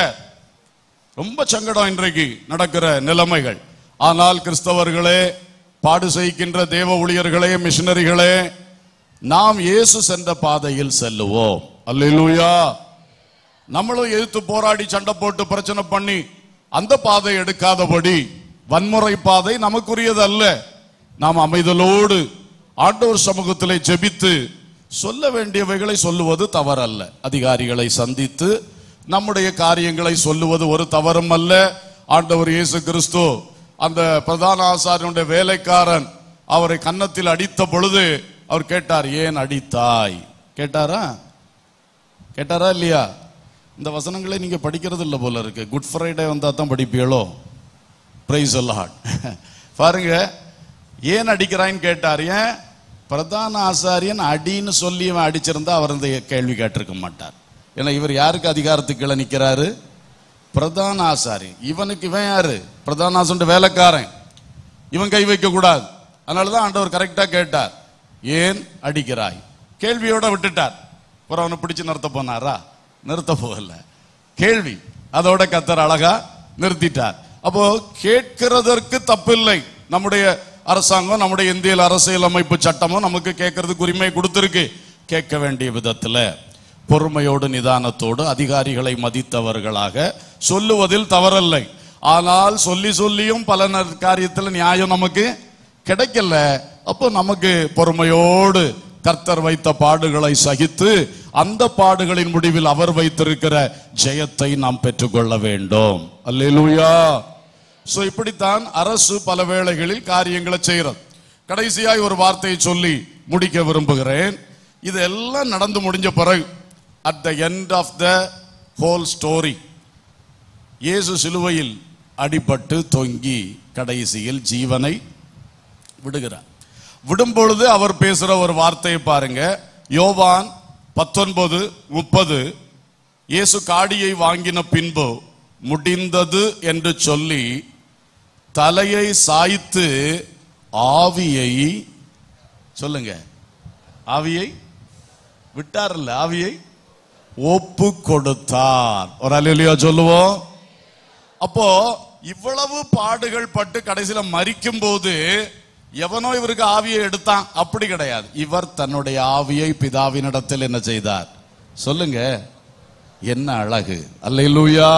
ரொம்ப சங்கடம் இன்றைக்கு நடக்கிற நிலைமைகள் ஆனால் கிறிஸ்தவர்களே பாடு செய்கின்ற தேவ ஊழியர்களே மிஷனரிகளே நாம் இயேசு சென்ற பாதையில் செல்லுவோம் அல்லேலூயா நம்மளும் எதிர்த்து போராடி சண்டை போட்டு பிரச்சனை பண்ணி அந்த பாதை எடுக்காதபடி வன்முறை பாதை நமக்குரியது அல்ல நாம் அமைதலோடு ஆண்டவர் சமூகத்திலே ஜெபித்து சொல்ல வேண்டியவைகளை சொல்லுவது தவறல்ல அதிகாரிகளை சந்தித்து நம்முடைய காரியங்களை சொல்லுவது ஒரு தவறும் அல்ல ஆண்டவர் இயேசு கிறிஸ்து அந்த பிரதான ஆசாரியனுடைய வேலைக்காரன் அவரை கன்னத்தில் அடித்த பொழுது அவர் கேட்டார் ஏன் அடித்தாய் கேட்டாரா கேட்டாரா இல்லையா இந்த வசனங்களை நீங்க படிக்கிறது இல்ல போல இருக்கு குட் ஃப்ரைடே வந்தா தான் படிப்பீங்களோ பிரைஸ் லார்ட் பாருங்க ஏன் அடிக்கிறான்னு கேட்டார் ஏன் பிரதான ஆசாரியன் அடின்னு சொல்லி இவன் அடிச்சிருந்தா அவர் இந்த கேள்வி கேட்டிருக்க மாட்டார் ஏன்னா இவர் யாருக்கு அதிகாரத்துக்கு கீழே நிக்கிறாரு பிரதான ஆசாரியன் இவனுக்கு இவன் யாரு பிரதான ஆசாரிய வேலைக்காரன் இவன் கை வைக்க கூடாது அதனாலதான் ஆண்டவர் கரெக்டா கேட்டார் ஏன் அடிக்கிறாய் கேள்வியோட விட்டுட்டார் அப்புறம் அவனை பிடிச்சு நிறுத்த போனாரா நிறுத்த போகல கேள்வி அதோட கத்தர் அழகா நிறுத்திட்டார் அப்போ கேட்கிறதற்கு தப்பில்லை நம்முடைய அரசாங்கம் நம்முடைய இந்திய அரசியல் அமைப்பு சட்டமும் நமக்கு கேட்கறதுக்கு உரிமை கொடுத்திருக்கு கேட்க வேண்டிய விதத்துல பொறுமையோடு நிதானத்தோடு அதிகாரிகளை மதித்தவர்களாக சொல்லுவதில் தவறில்லை ஆனால் சொல்லி சொல்லியும் பல ந- காரியத்துல நியாயம் நமக்கு கிடைக்கல அப்போ நமக்கு பொறுமையோடு கர்த்தர் வைத்த பாடுகளை சகித்து அந்த பாடுகளின் முடிவில் அவர் வைத்திருக்கிற ஜெயத்தை நாம் பெற்றுக்கொள்ள வேண்டும் அல்லேலூயா சோ இப்படித்தான் அரசு பல வேளைகளில் காரியங்களை செய்கிறது கடைசியாய் ஒரு வார்த்தையை சொல்லி முடிக்க விரும்புகிறேன் இதெல்லாம் நடந்து முடிஞ்ச பிறகு at the end of the whole story இயேசு சிலுவையில் அடிபட்டு தொங்கி கடைசியில் ஜீவனை விடுகிறார் விடும் பொழுது அவர் பேசுற ஒரு வார்த்தையை பாருங்க யோவான் பத்தொன்பது முப்பது இயேசு காடியை வாங்கின பின்பு முடிந்தது என்று சொல்லி தலையை சாய்த்து ஆவியை சொல்லுங்க ஆவியை விட்டார்ல ஆவியை ஒப்பு கொடுத்தார் ஒரு அலையிலையா சொல்லுவோம் அப்போ இவ்வளவு பாடுகள் பட்டு கடைசியில மரிக்கும் போது எவனோ இவருக்கு ஆவியை எடுத்தான் அப்படி கிடையாது இவர் தன்னுடைய ஆவியை பிதாவினிடத்தில் என்ன செய்தார் சொல்லுங்க என்ன அழகு அல்லேலூயா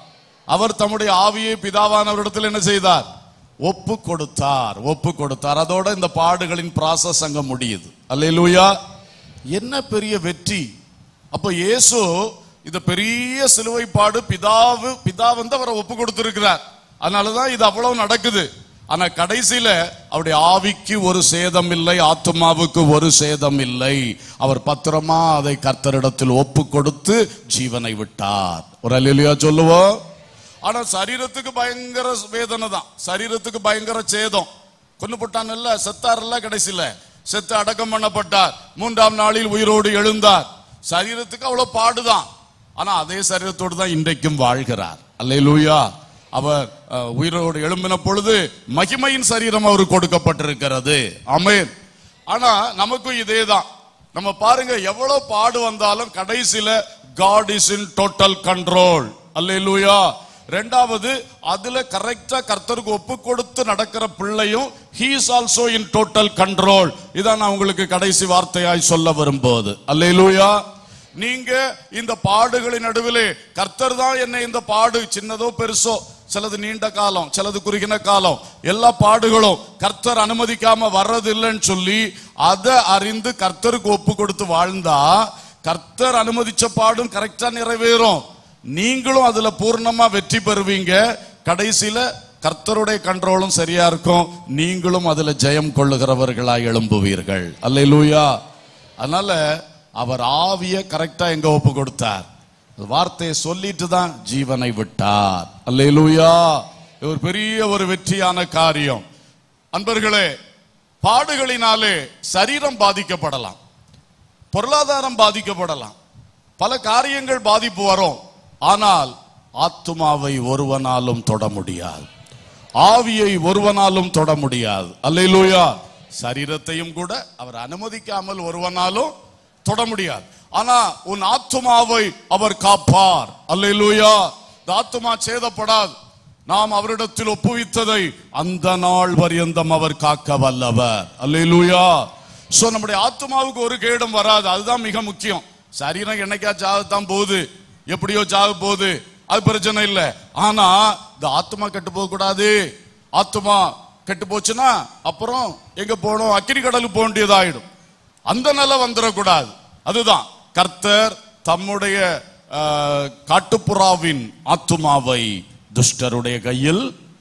அவர் தம்முடைய ஆவியை பிதாவானவரிடத்தில் என்ன செய்தார் ஒப்பு கொடுத்தார் ஒப்பு கொடுத்தார் அதோட இந்த பாடுகளின் ப்ராசஸ் அங்க முடியுது அல்லேலூயா என்ன பெரிய வெற்றி அப்போ இயேசு இந்த பெரிய சிலுவை பாடு பிதாவு பிதா வந்து அவரை ஒப்பு கொடுத்திருக்கிறார் அதனாலதான் இது அவ்வளவு நடக்குது ஆனா கடைசியில அவருடைய ஆவிக்கு ஒரு சேதம் இல்லை ஆத்மாவுக்கு ஒரு சேதம் இல்லை அவர் பத்திரமா அதை கர்த்தரிடத்தில் ஒப்பு கொடுத்து ஜீவனை விட்டார் ஒரு அல்லா சொல்லுவோம் ஆனா சரீரத்துக்கு பயங்கர வேதனை தான் சரீரத்துக்கு பயங்கர சேதம் கொண்டு போட்டான்ல செத்தார்ல கடைசியில செத்து அடக்கம் பண்ணப்பட்டார் மூன்றாம் நாளில் உயிரோடு எழுந்தார் சரீரத்துக்கு அவ்வளவு பாடுதான் ஆனா அதே சரீரத்தோடு தான் இன்றைக்கும் வாழ்கிறார் அல்லேலூயா அவர் அஹ், உயிரோடு எழும்பின பொழுது மகிமையின் சரீரம் அவருக்கு கொடுக்கப்பட்டிருக்கிறது ஆமென் ஆனா நமக்கும் இதே தான் நம்ம பாருங்க எவ்வளவு பாடு வந்தாலும் கடைசியில God is in total control அல்லேலூயா ரெண்டாவது அதுல கரெக்டா கர்த்தருக்கு ஒப்பு கொடுத்து நடக்கிற பிள்ளையும் he is also in total control இதான் நான் உங்களுக்கு கடைசி வார்த்தையாய் சொல்ல வரும்போது அல்லேலூயா நீங்க இந்த பாடுகளின் நடுவிலே கர்த்தர் தான் என்னை இந்த பாடு சின்னதோ பெருசோ சிலது நீண்ட காலம் சிலது குறுகின காலம் எல்லா பாடுகளும் கர்த்தர் அனுமதிக்காம வர்றது இல்லைன்னு சொல்லி அதை அறிந்து கர்த்தருக்கு ஒப்பு கொடுத்து வாழ்ந்தா கர்த்தர் அனுமதிச்ச பாடும் கரெக்டா நிறைவேறும் நீங்களும் அதுல பூர்ணமா வெற்றி பெறுவீங்க கடைசியில கர்த்தருடைய கண்ட்ரோலும் சரியா இருக்கும் நீங்களும் அதுல ஜெயம் கொள்ளுகிறவர்களாய் எழும்புவீர்கள் அல்லேலூயா அதனால அவர் ஆவிய கரெக்டா எங்க ஒப்பு கொடுத்தார் வார்த்தையை சொல்லிட்டு தான் ஜீவனை விட்டார் அல்லேலூயா இது ஒரு பெரிய ஒரு வெற்றியான காரியம் அன்பர்களே பாடுகளினாலே சரீரம் பாதிக்கப்படலாம் பொருளாதாரம் பாதிக்கப்படலாம் பல காரியங்கள் பாதிப்பு வரும் ஆனால் ஆத்துமாவை ஒருவனாலும் தொட முடியாது ஆவியை ஒருவனாலும் தொட முடியாது அல்லேலூயா சரீரத்தையும் கூட அவர் அனுமதிக்காமல் ஒருவனாலும் தொட முடியாது ஆனா உன் ஆத்துமாவை அவர் காப்பார் அல்லேலூயா இந்த ஆத்துமா சேதப்படாது நாம் அவரிடத்தில் ஒப்புவித்ததை அந்த நாள் பரியந்தம் அவர் காக்க வல்லவர் அல்லேலூயா சோ நம்முடைய ஆத்மாவுக்கு ஒரு கேடும் வராது அதுதான் மிக முக்கியம் சரீரம் என்னைக்கா சாகத்தான் போகுது எப்படியோ சாக போகுது அது பிரச்சனை இல்லை ஆனா இந்த ஆத்மா கெட்டு போக கூடாது ஆத்மா கெட்டு போச்சுன்னா அப்புறம் எங்க போகணும் அக்கினி கடலுக்கு போக வேண்டியதாயிடும் அந்த நிலை வந்துடக்கூடாது அதுதான் கர்த்தர் தம்முடைய ஆஹ், காட்டுப்புறாவின் ஆத்துமாவை துஷ்டருடைய கையில்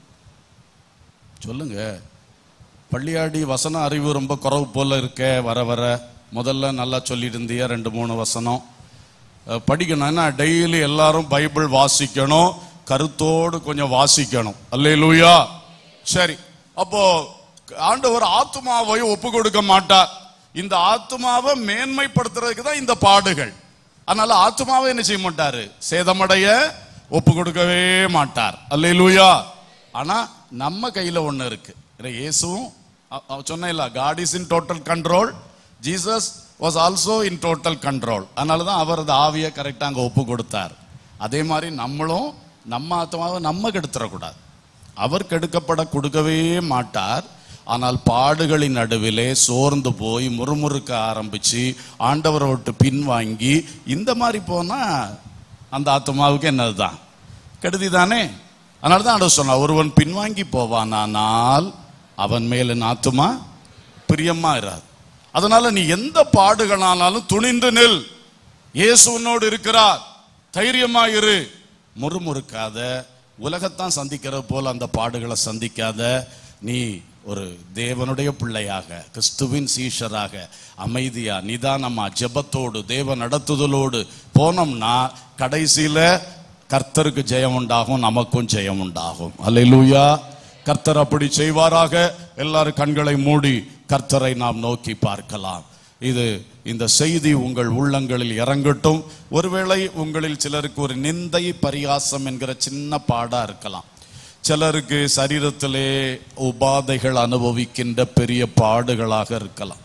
சொல்லுங்க பள்ளியாடி வசன அறிவு ரொம்ப குறவு போல இருக்க வர வர முதல்ல நல்லா சொல்லிட்டு இருந்தியா ரெண்டு மூணு வசனம் அஹ், படிக்கணும் ஏன்னா டெய்லி எல்லாரும் பைபிள் வாசிக்கணும் கருத்தோடு கொஞ்சம் வாசிக்கணும் அல்லேலூயா சரி அப்போ ஆண்டவர் ஆத்துமாவை ஒப்பு கொடுக்க மாட்டார் இந்த ஆத்துமாவை மேன்மைப்படுத்துறதுக்கு தான் இந்த பாடுகள் அதனால ஆத்துமாவை என்ன செய்ய மாட்டாரு சேதமடைய ஒப்பு கொடுக்கவே மாட்டார் அல்லேலூயா ஆனா நம்ம கையில ஒண்ணு இருக்கு இல்ல, இயேசுவும் சொன்ன God is in total control Jesus was also in total control அதனால தான் அவர் அந்த ஆவியை கரெக்டாக அங்கே ஒப்பு கொடுத்தார் அதே மாதிரி நம்மளும் நம்ம ஆத்மாவை நம்ம கெடுத்துடக்கூடாது அவர் கெடுக்கப்பட கொடுக்கவே மாட்டார் ஆனால் பாடுகளின் நடுவிலே சோர்ந்து போய் முறுமுறுக்க ஆரம்பிச்சு ஆண்டவரை விட்டு பின்வாங்கி இந்த மாதிரி போனா அந்த ஆத்மாவுக்கு என்னதுதான் கெடுதி தானே அதனால தான் ஆண்டவர் சொன்னா ஒருவன் பின்வாங்கி போவானானால் அவன் மேல் என் ஆத்துமா பிரியமா இராது அதனால நீ எந்த பாடுகளானாலும் துணிந்து நில் இயேசு உன்னோடு இருக்கிறார் தைரியமா இரு முறுமுறுக்காத உலகத்தான் சந்திக்கிறது போல அந்த பாடுகளை சந்திக்காத நீ ஒரு தேவனுடைய பிள்ளையாக கிறிஸ்துவின் சீஷராக அமைதியா நிதானமா ஜெபத்தோடு தேவ நடத்துதலோடு போனோம்னா கடைசியில கர்த்தருக்கு ஜெயம் உண்டாகும் நமக்கும் ஜெயம் உண்டாகும் அல்லேலூயா கர்த்தர் அப்படி செய்வாராக எல்லாரும் கண்களை மூடி கர்த்தரை நாம் நோக்கி பார்க்கலாம் இது இந்த செய்தி உங்கள் உள்ளங்களில் இறங்கட்டும் ஒருவேளை உங்களில் சிலருக்கு ஒரு நிந்தை பரியாசம் என்கிற சின்ன பாடா இருக்கலாம் சிலருக்கு சரீரத்திலே உபாதைகள் அனுபவிக்கின்ற பெரிய பாடுகளாக இருக்கலாம்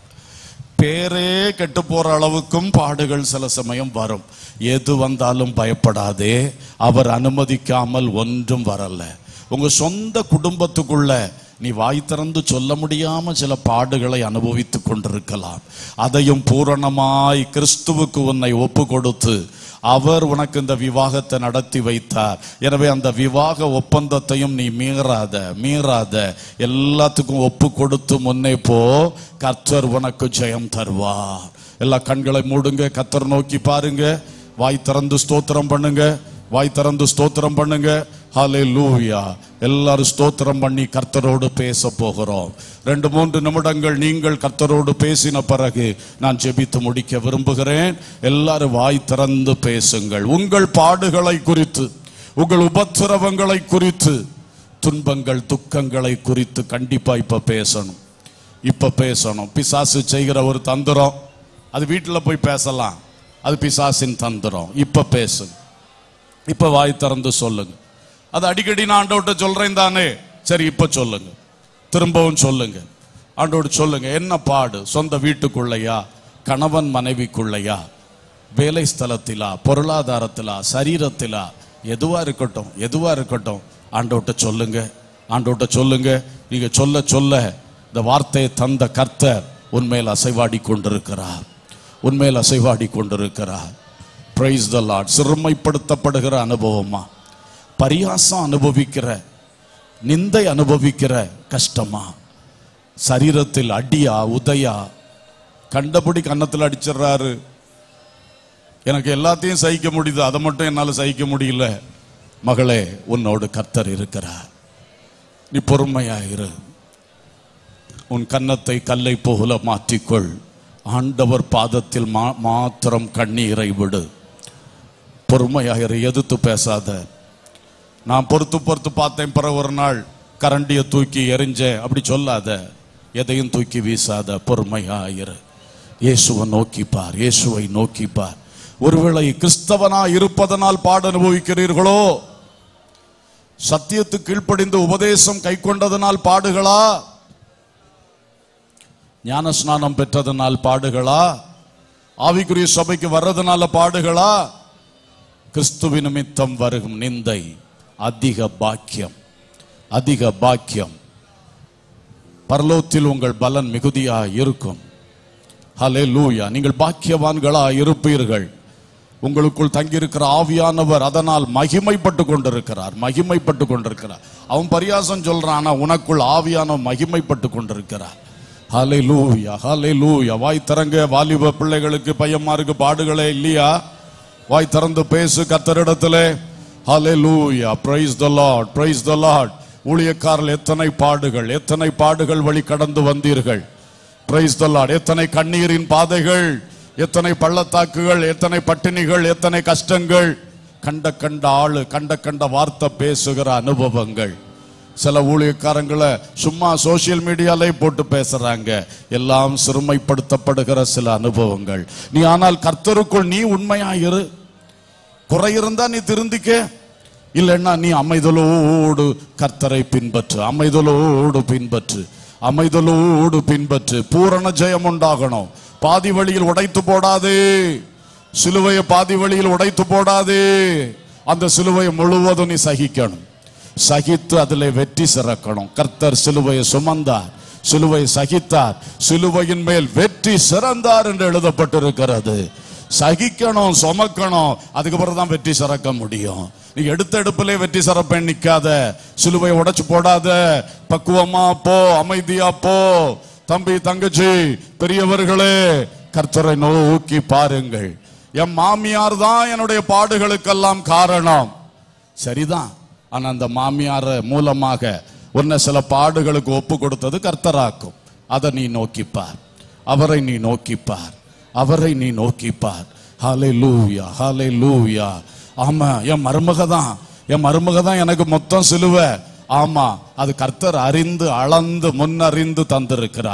பேரே கெட்டு போற அளவுக்கும் பாடுகள் சில சமயம் வரும் எது வந்தாலும் பயப்படாதே அவர் அனுமதிக்காமல் ஒன்றும் வரல உங்க சொந்த குடும்பத்துக்குள்ள நீ வாய் திறந்து சொல்ல முடியாம சில பாடுகளை அனுபவித்துக் கொண்டிருக்கலாம் அதையும் பூரணமாய் கிறிஸ்துவுக்கு உன்னை ஒப்பு கொடுத்து அவர் உனக்கு இந்த விவாகத்தை நடத்தி வைத்தார் எனவே அந்த விவாக ஒப்பந்தத்தையும் நீ மீறாத மீறாத எல்லாத்துக்கும் ஒப்பு கொடுத்து முன்னே போ கர்த்தர் உனக்கு ஜெயம் தருவார் எல்லா கண்களை மூடுங்க கர்த்தர் நோக்கி பாருங்க வாய் திறந்து ஸ்தோத்திரம் பண்ணுங்க வாய் திறந்து ஸ்தோத்திரம் பண்ணுங்க ஹாலே லூயா எல்லாரும் ஸ்தோத்திரம் பண்ணி கர்த்தரோடு பேச போகிறோம் ரெண்டு மூன்று நிமிடங்கள் நீங்கள் கர்த்தரோடு பேசின பிறகு நான் ஜெபித்து முடிக்க விரும்புகிறேன் எல்லாரும் வாய் திறந்து பேசுங்கள் உங்கள் பாடுகளை குறித்து உங்கள் உபத்திரவங்களை குறித்து துன்பங்கள் துக்கங்களை குறித்து கண்டிப்பா இப்ப பேசணும் இப்ப பேசணும் பிசாசு செய்கிற ஒரு தந்திரம் அது வீட்டில் போய் பேசலாம் அது பிசாசின் தந்திரம் இப்ப பேசுங்க இப்ப வாய் திறந்து சொல்லுங்க அது அடிக்கடி நான் ஆண்டவர்கிட்ட சொல்றேன் தானே சரி இப்ப சொல்லுங்க திரும்பவும் சொல்லுங்க ஆண்டோடு சொல்லுங்க என்ன பாடு சொந்த வீட்டுக்குள்ளையா கணவன் மனைவிக்குள்ளையா வேலை ஸ்தலத்திலா பொருளாதாரத்திலா சரீரத்திலா எதுவா இருக்கட்டும் எதுவா இருக்கட்டும் ஆண்டவர்கிட்ட சொல்லுங்க ஆண்டவர்கிட்ட சொல்லுங்க நீங்க சொல்ல சொல்ல இந்த வார்த்தையை தந்த கர்த்தர் உண்மையில் அசைவாடி கொண்டிருக்கிறார் உண்மையில் அசைவாடி கொண்டிருக்கிறார் பிரைஸ் த லார்ட் சிறுமைப்படுத்தப்படுகிற அனுபவமா பரியாசம் அனுபவிக்கிற நிந்தை அனுபவிக்கிற கஷ்டமா சரீரத்தில் அடியா உதையா கண்டபடி கன்னத்தில் அடிச்சிடுறாரு எனக்கு எல்லாத்தையும் சகிக்க முடியுது அதை மட்டும் என்னால சகிக்க முடியல மகளே உன்னோடு கர்த்தர் இருக்கிறார் நீ பொறுமையா இரு உன் கன்னத்தை கல்லை போல மாற்றிக்கொள் ஆண்டவர் பாதத்தில் மா- மாத்திரம் கண்ணீரை விடு பொறுமையாக இரு எதிர்த்து பேசாத நான் பொறுத்து பொறுத்து பார்த்தேன் பிறகு ஒரு நாள் கரண்டியை தூக்கி எறிஞ்சேன் அப்படி சொல்லாத எதையும் தூக்கி வீசாத பொறுமையாயிரு இயேசுவை நோக்கிப்பார் இயேசுவை நோக்கிப்பார் ஒருவேளை கிறிஸ்தவனா இருப்பதனால் பாட அனுபவிக்கிறீர்களோ சத்தியத்துக்கு கீழ்ப்படிந்து உபதேசம் கை கொண்டதனால் பாடுகளா ஞான ஸ்நானம் பெற்றதனால் பாடுகளா ஆவிக்குரிய சபைக்கு வர்றதுனால பாடுகளா கிறிஸ்துவ நிமித்தம் வருகும் நிந்தை அதிக பாக்கியம் அதிக பாக்கியம் பரலோகத்தில் உங்கள் பலன் மிகுதியா இருக்கும் ஹலே லூயா நீங்கள் பாக்கியவான்களா இருப்பீர்கள் உங்களுக்குள் தங்கியிருக்கிற ஆவியானவர் அதனால் மகிமைப்பட்டு கொண்டிருக்கிறார் மகிமைப்பட்டு கொண்டிருக்கிறார் அவன் பரியாசம் சொல்றான் ஆனா உனக்குள் ஆவியானவர் மகிமைப்பட்டு கொண்டிருக்கிறார் ஹலே லூயா ஹலே லூயா வாய் திறங்க வாலிப பிள்ளைகளுக்கு பையன்மாருக்கு பாடுகளே இல்லையா வாய் திறந்து பேசு கத்தரிடத்திலே ஹலே லூயா praise the Lord praise the Lord ஊழியக்காரர்கள் எத்தனை பாடுகள் எத்தனை பாடுகள் வழி கடந்து வந்தீர்கள் பிரைஸ் த லார்ட் எத்தனை கண்ணீரின் பாதைகள் எத்தனை பள்ளத்தாக்குகள் எத்தனை பட்டினிகள் எத்தனை கஷ்டங்கள் கண்ட கண்ட ஆளு கண்ட கண்ட வார்த்தை பேசுகிற அனுபவங்கள் சில ஊழியக்காரங்களை சும்மா சோசியல் மீடியாலே போட்டு பேசுறாங்க எல்லாம் சிறுமைப்படுத்தப்படுகிற சில அனுபவங்கள் நீ ஆனால் கர்த்தருக்குள் நீ உண்மையா இரு குறை இருந்தா நீ திருந்திக்க இல்லைன்னா நீ அமைதலோடு கர்த்தரை பின்பற்று அமைதலோடு பின்பற்று அமைதலோடு பின்பற்று பூரண ஜெயம் உண்டாகணும் பாதி வழியில் உடைத்து போடாதே சிலுவையை பாதி வழியில் உடைத்து போடாதே அந்த சிலுவையை முழுவதும் நீ சகிக்கணும் சகித்து அதிலே வெற்றி சிறக்கணும் கர்த்தர் சிலுவையை சுமந்தார் சிலுவை சகித்தார் சிலுவையின் மேல் வெற்றி சிறந்தார் என்று எழுதப்பட்டிருக்கிறது சகிக்கணும் சுமக்கணும் அதுக்கப்புறம் தான் வெற்றி சிறக்க முடியும் நீ எடுத்த எடுப்பிலே வெற்றி சிறப்பேன் நிக்காத சிலுவையை உடைச்சு போடாத பக்குவமா போ அமைதியா போ தம்பி தங்கச்சி பெரியவர்களே கர்த்தரை நோக்கி பாருங்கள் என் மாமியார் தான் என்னுடைய பாடுகளுக்கெல்லாம் காரணம் சரிதான் ஆனா அந்த மாமியார மூலமாக உன்னை சில பாடுகளுக்கு ஒப்பு கொடுத்தது கர்த்தராக்கும் அதை நீ நோக்கிப்பார் அவரை நீ நோக்கிப்பார் அவரை நீ நோக்கிப்பார் ஹாலே லூயா ஹாலே லூயா ஆமா என் மருமக தான் என் மருமக தான் எனக்கு மொத்தம் சிலுவை ஆமா அது கர்த்தர் அறிந்து அளந்து முன்னறிந்து தந்திருக்கிறார்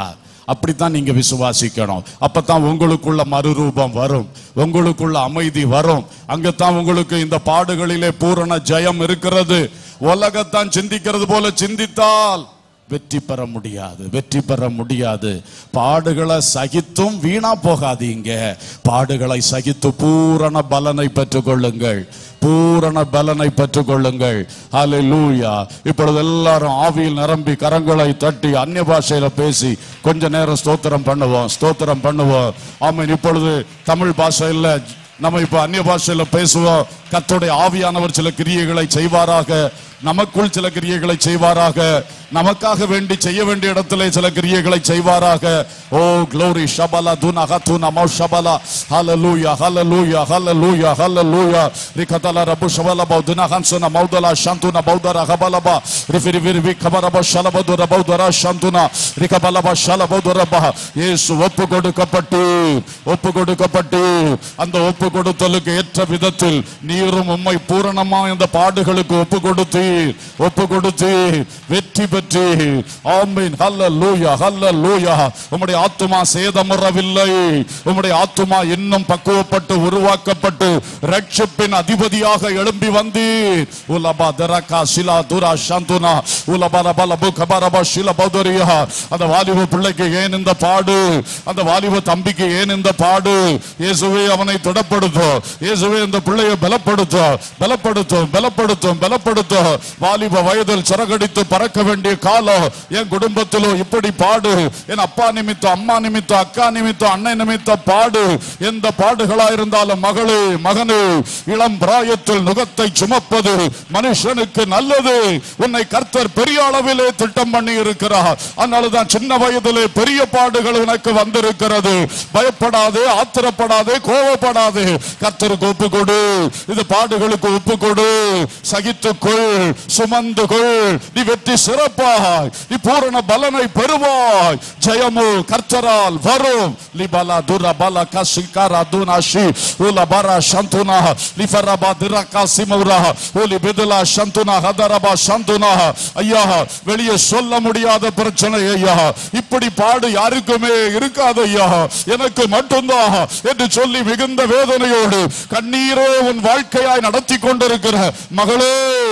அப்படித்தான் நீங்க விசுவாசிக்கணும் அப்பதான் உங்களுக்குள்ள மறுரூபம் வரும் உங்களுக்குள்ள அமைதி வரும் அங்கத்தான் உங்களுக்கு இந்த பாடுகளிலே பூரண ஜெயம் இருக்கிறது உலகத்தான் சிந்திக்கிறது போல சிந்தித்தால் வெற்றி பெற முடியாது வெற்றி பெற முடியாது பாடுகளை சகித்தும் வீணா போகாதீங்க பாடுகளை சகித்து பூரண பலனை பெற்றுக்கொள்ளுங்கள் பூரண பலனை பெற்றுக்கொள்ளுங்கள் ஹalleluya இப்பொழுது எல்லாரும் ஆவியில் நிரம்பி கரங்களை தட்டி அந்நிய பாஷையில பேசி கொஞ்ச நேரம் ஸ்தோத்திரம் பண்ணுவோம் ஸ்தோத்திரம் பண்ணுவோம் ஆமென் இப்பொழுது தமிழ் பாஷையில நம்ம இப்ப அந்நிய பாஷையில பேசுவோம் கர்த்தருடைய ஆவியானவர் சில கிரியைகளை செய்வாராக நமக்குள் சில கிரியைகளை செய்வாராக நமக்காக வேண்டி செய்ய வேண்டிய இடத்திலே சில கிரியைகளை செய்வாராக ஓ க்ளோரி ஷபலா துனா ஹதுனா மௌ ஷபலா ஹalleluya ஹalleluya ஹalleluya ஹalleluya ரிகதல ரபு ஷபலா பௌதுனா ஹன்சுனா மௌதலா ஷந்துனா பௌதரா ஹபலபா ரிஃபிரி விரி கபரப ஷலபதுர பௌதரா ஷந்துனா ரிகபலபா ஷலபதுரபா இயேசு ஒப்பு கொடுக்கப்பட்டு ஒப்பு கொடுக்கப்பட்டு அந்த ஒப்பு கொடுத்தலுக்கு ஏற்ற விதத்தில் நீரும் உம்மை பூரணமா இந்த பாடுகளுக்கு ஒப்பு கொடுத்தீர் ஒப்பு கொடுத்தீர் வெற்றி பெற்று ஆமீன் ஹல்லேலூயா ஹல்லேலூயா உம்முடைய ஆத்துமா சேதமுறவில்லை உம்முடைய ஆத்துமா இன்னும் பக்குவப்பட்டு உருவாக்கப்பட்டு ரட்சிப்பின் அதிபதியாக எழும்பி வந்தீர் உலபா தரகா சிலா துரா சந்துனா உலபா ரபல புகபரபா சில பௌதரியா அந்த வாலிப பிள்ளைக்கு ஏன் இந்த பாடு அந்த வாலிப தம்பிக்கு ஏன் இந்த பாடு இயேசுவே அவனை திடப்படுத்தும் இயேசுவே இந்த பிள்ளையை பலப்படுத்தும் பலப்படுத்தும் பலப்படுத்தும் பலப்படுத்தும் வாலிப வயதில் சிறகடித்து பறக்க வேண்டிய காலம் என் குடும்பத்திலோ இப்படி பாடு என் அப்பா நிமித்தம் அம்மா நிமித்தம் அக்கா நிமித்தம் அண்ணன் நிமித்தம் பாடு எந்த பாடுகளா இருந்தாலும் மகளே மகனே இளம் பிராயத்தில் நுகத்தை சுமப்பது மனுஷனுக்கு நல்லது உன்னை கர்த்தர் பெரிய அளவிலே திட்டம் பண்ணி இருக்கிறார் அதனாலதான் சின்ன வயதிலே பெரிய பாடுகள் உனக்கு வந்திருக்கிறது பயப்படாதே ஆத்திரப்படாதே கோவப்படாதே கர்த்தருக்கு ஒப்பு கொடு இது பாடுகளுக்கு ஒப்பு கொடு சகித்துக்கொள் சுமந்து கொள் நீ வெற்றி சிறப்பாய் நீ பூரண பலனை பெறுவாய் ஜெயமு கர்த்தரால் வரும் லிபலா துர பல கசிகாரா துனாஷி உல பரா சந்துனா லிஃபரபா திரகா சிமௌரா உலி பிதுலா சந்துனா ஹதரபா சந்துனா ஐயா வெளியே சொல்ல முடியாத பிரச்சனை ஐயா இப்படி பாடு யாருக்குமே இருக்காது ஐயா எனக்கு மட்டும்தான் என்று சொல்லி மிகுந்த வேதனையோடு கண்ணீரே உன் வாழ்க்கையாய் நடத்தி கொண்டிருக்கிற மகளே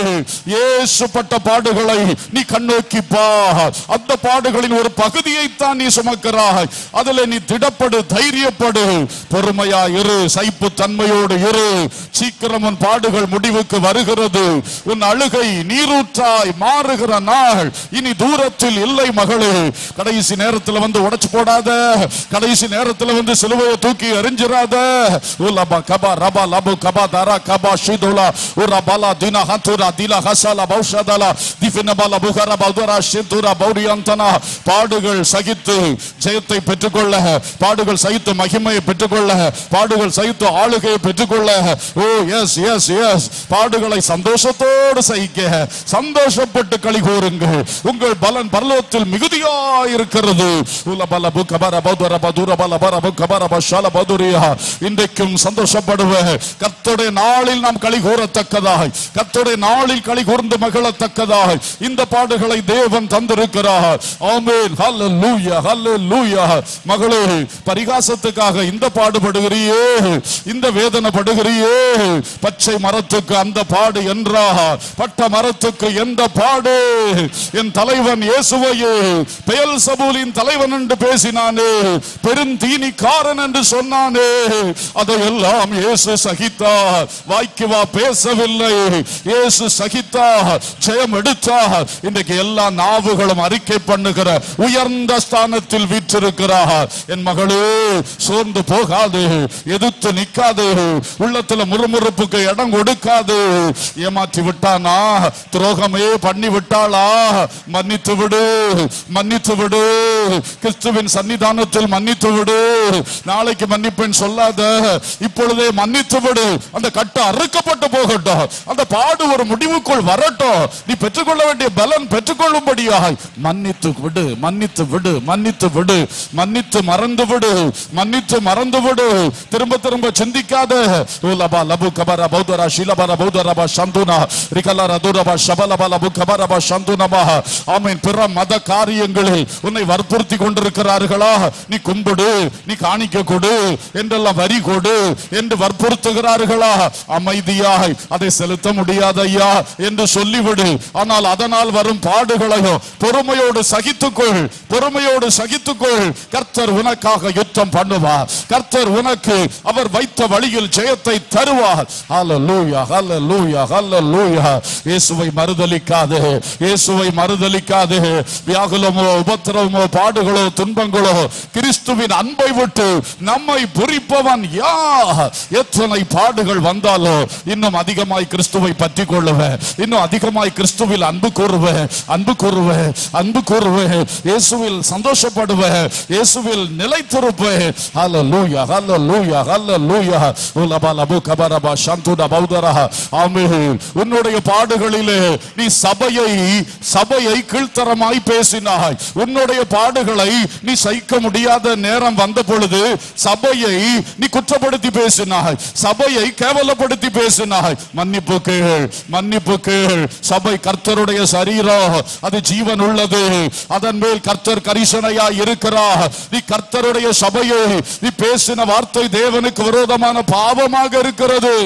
இயேசுப்பட்ட பாடுகளை நீ கண்ணோக்கி பார் அந்த பாடுகளின் ஒரு பகுதியைத்தான் நீ சுமக்கிறாய் அதுல நீ திடப்படு தைரியப்படு பொறுமையா இரு சைப்பு தன்மையோடு இரு சீக்கிரம் உன் பாடுகள் முடிவுக்கு வருகிறது உன் அழுகை நீரூற்றாய் மாறுகிற நாள் இனி தூரத்தில் இல்லை மகளே கடைசி நேரத்தில் வந்து உடைச்சு போடாத கடைசி நேரத்தில் வந்து சிலுவையை தூக்கி எறிஞ்சிராத உலபா கபா ரபா லபு கபா தரா கபா ஷிதுலா உரா பலா தினா ஹந்துரா திலா ஹசாலா பௌஷதலா திஃபின பலா புகரா பௌதரா ஷிதுரா பௌரியந்தனா பாடுகள் சகித்து ஜெயத்தை பெற்றுக்கொள்ள பாடுகள் சகித்து மகிமையை பெற்றுக்கொள்ள பாடுகள் சகித்து ஆளுகையை பெற்றுக்கொள்ள ஓ எஸ் எஸ் எஸ் பாடுகளை சந்தோஷத்தோடு சகிக்க சந்தோஷப்பட்டு களி கூறுங்கள் உங்கள் பலன் பரலோகத்தில் மிகுதியாய் இருக்கிறது உலபல புகபர பௌதர பதுர பல பர புகபர பஷால பதுரியா இன்றைக்கும் சந்தோஷப்படுவ கர்த்தருடைய நாளில் நாம் களி கூறத்தக்கதாய் கர்த்தருடைய நாளில் களி கூர்ந்து மகிழத்தக்கதாய் இந்த பாடுகளை தேவன் தந்திருக்கிறார் ஆமென் ஹalleluya ஹalleluya மகளே பரிகாசத்துக்காக இந்த பாடுபடுகிறியே இந்த வேதனைப்படுகிறியே பச்சை மரத்துக்கு அந்த பாடு என்றா பட்ட மரத்துக்கு எந்த பாடு என் தலைவன் இயேசுவையே பெயல் சபூலின் தலைவன் என்று பேசினானே பெருந்தீனிக்காரன் என்று சொன்னானே அதையெல்லாம் இயேசு சகித்தார் வாய்க்கு வா பேசவில்லை இயேசு சகித்தார் ஜெயம் எடுத்தார் இன்றைக்கு எல்லா நாவுகளும் அறிக்கை பண்ணுகிற உயர்ந்த ஸ்தானத்தில் வீற்றிருக்கிறார் என் மகளே சோர்ந்து போகாது எதிர்த்து நிக்காது உள்ளத்துல முறுமுறுப்புக்கு இடம் கொடுக்காது ஏமாற்றி விட்டானா துரோகமே பண்ணி விட்டாளா மன்னித்து விடு மன்னித்து விடு கிறிஸ்துவின் சன்னிதானத்தில் மன்னித்து விடு நாளைக்கு மன்னிப்பேன் சொல்லாத இப்பொழுதே மன்னித்து விடு அந்த கட்டு அறுக்கப்பட்டு போகட்டும் அந்த பாடு ஒரு முடிவுக்கு உனக்குள் வரட்டும் நீ பெற்றுக்கொள்ள வேண்டிய பலன் பெற்றுக்கொள்ளும்படியாய் மன்னித்து விடு மன்னித்து விடு மன்னித்து விடு மன்னித்து மறந்து விடு மன்னித்து மறந்து விடு திரும்ப திரும்ப சிந்திக்காத ஓ லபா லபு கபர பௌதரா ஷிலபர பௌதரபா சந்துனா ரிகலர துரபா ஷபலபா லபு கபரபா சந்துனபா ஆமென் பிற மத காரியங்களில் உன்னை வற்புறுத்தி கொண்டிருக்கிறார்களா நீ கும்பிடு நீ காணிக்க கொடு என்றெல்லாம் வரி கொடு என்று வற்புறுத்துகிறார்களா அமைதியாய் அதை செலுத்த முடியாது ஐயா என்று சொல்லிவிடு ஆனால் அதனால் வரும் பாடுகளையும் பொறுமையோடு சகித்துக்கொள் பொறுமையோடு சகித்துக்கொள் கர்த்தர் உனக்காக யுத்தம் பண்ணுவார் கர்த்தர் உனக்கு அவர் வைத்த வழியில் ஜெயத்தை தருவார் ஹalleluya ஹalleluya ஹalleluya இயேசுவை மறுதலிக்காதே இயேசுவை மறுதலிக்காதே வியாகுலமோ உபத்திரவமோ பாடுகளோ துன்பங்களோ கிறிஸ்துவின் அன்பை விட்டு நம்மை புரிப்பவன் யார் எத்தனை பாடுகள் வந்தாலோ இன்னும் அதிகமாய் கிறிஸ்துவை பற்றி கொள்ளுவேன் இன்னும் அதிகமாய் கிறிஸ்துவில் அன்பு கூறுவேன் அன்பு கூறுவேன் அன்பு கூறுவேன் இயேசுவில் சந்தோஷப்படுவேன் இயேசுவில் நிலைத்திருப்பேன் ஹalleluya ஹalleluya ஹalleluya உலபா லபு கபரபா சந்துட பௌதரா ஆமென் உன்னுடைய பாடுகளிலே நீ சபையை சபையை கீழ்த்தரமாய் பேசினாய் உன்னுடைய பாடுகளை நீ சகிக்க முடியாத நேரம் வந்த பொழுது சபையை நீ குற்றப்படுத்தி பேசினாய் சபையை கேவலப்படுத்தி பேசினாய் மன்னிப்பு கேள் மன்னிப்பு கேள் சபை கர்த்தருடைய சரீரம் அது ஜீவன் உள்ளது அதன் மேல் கர்த்தர் கரிசனையா இருக்கிறார் நீ கர்த்தருடைய சபையை நீ பேசின வார்த்தை தேவனுக்கு விரோதமான பாவமாக இருக்கிறது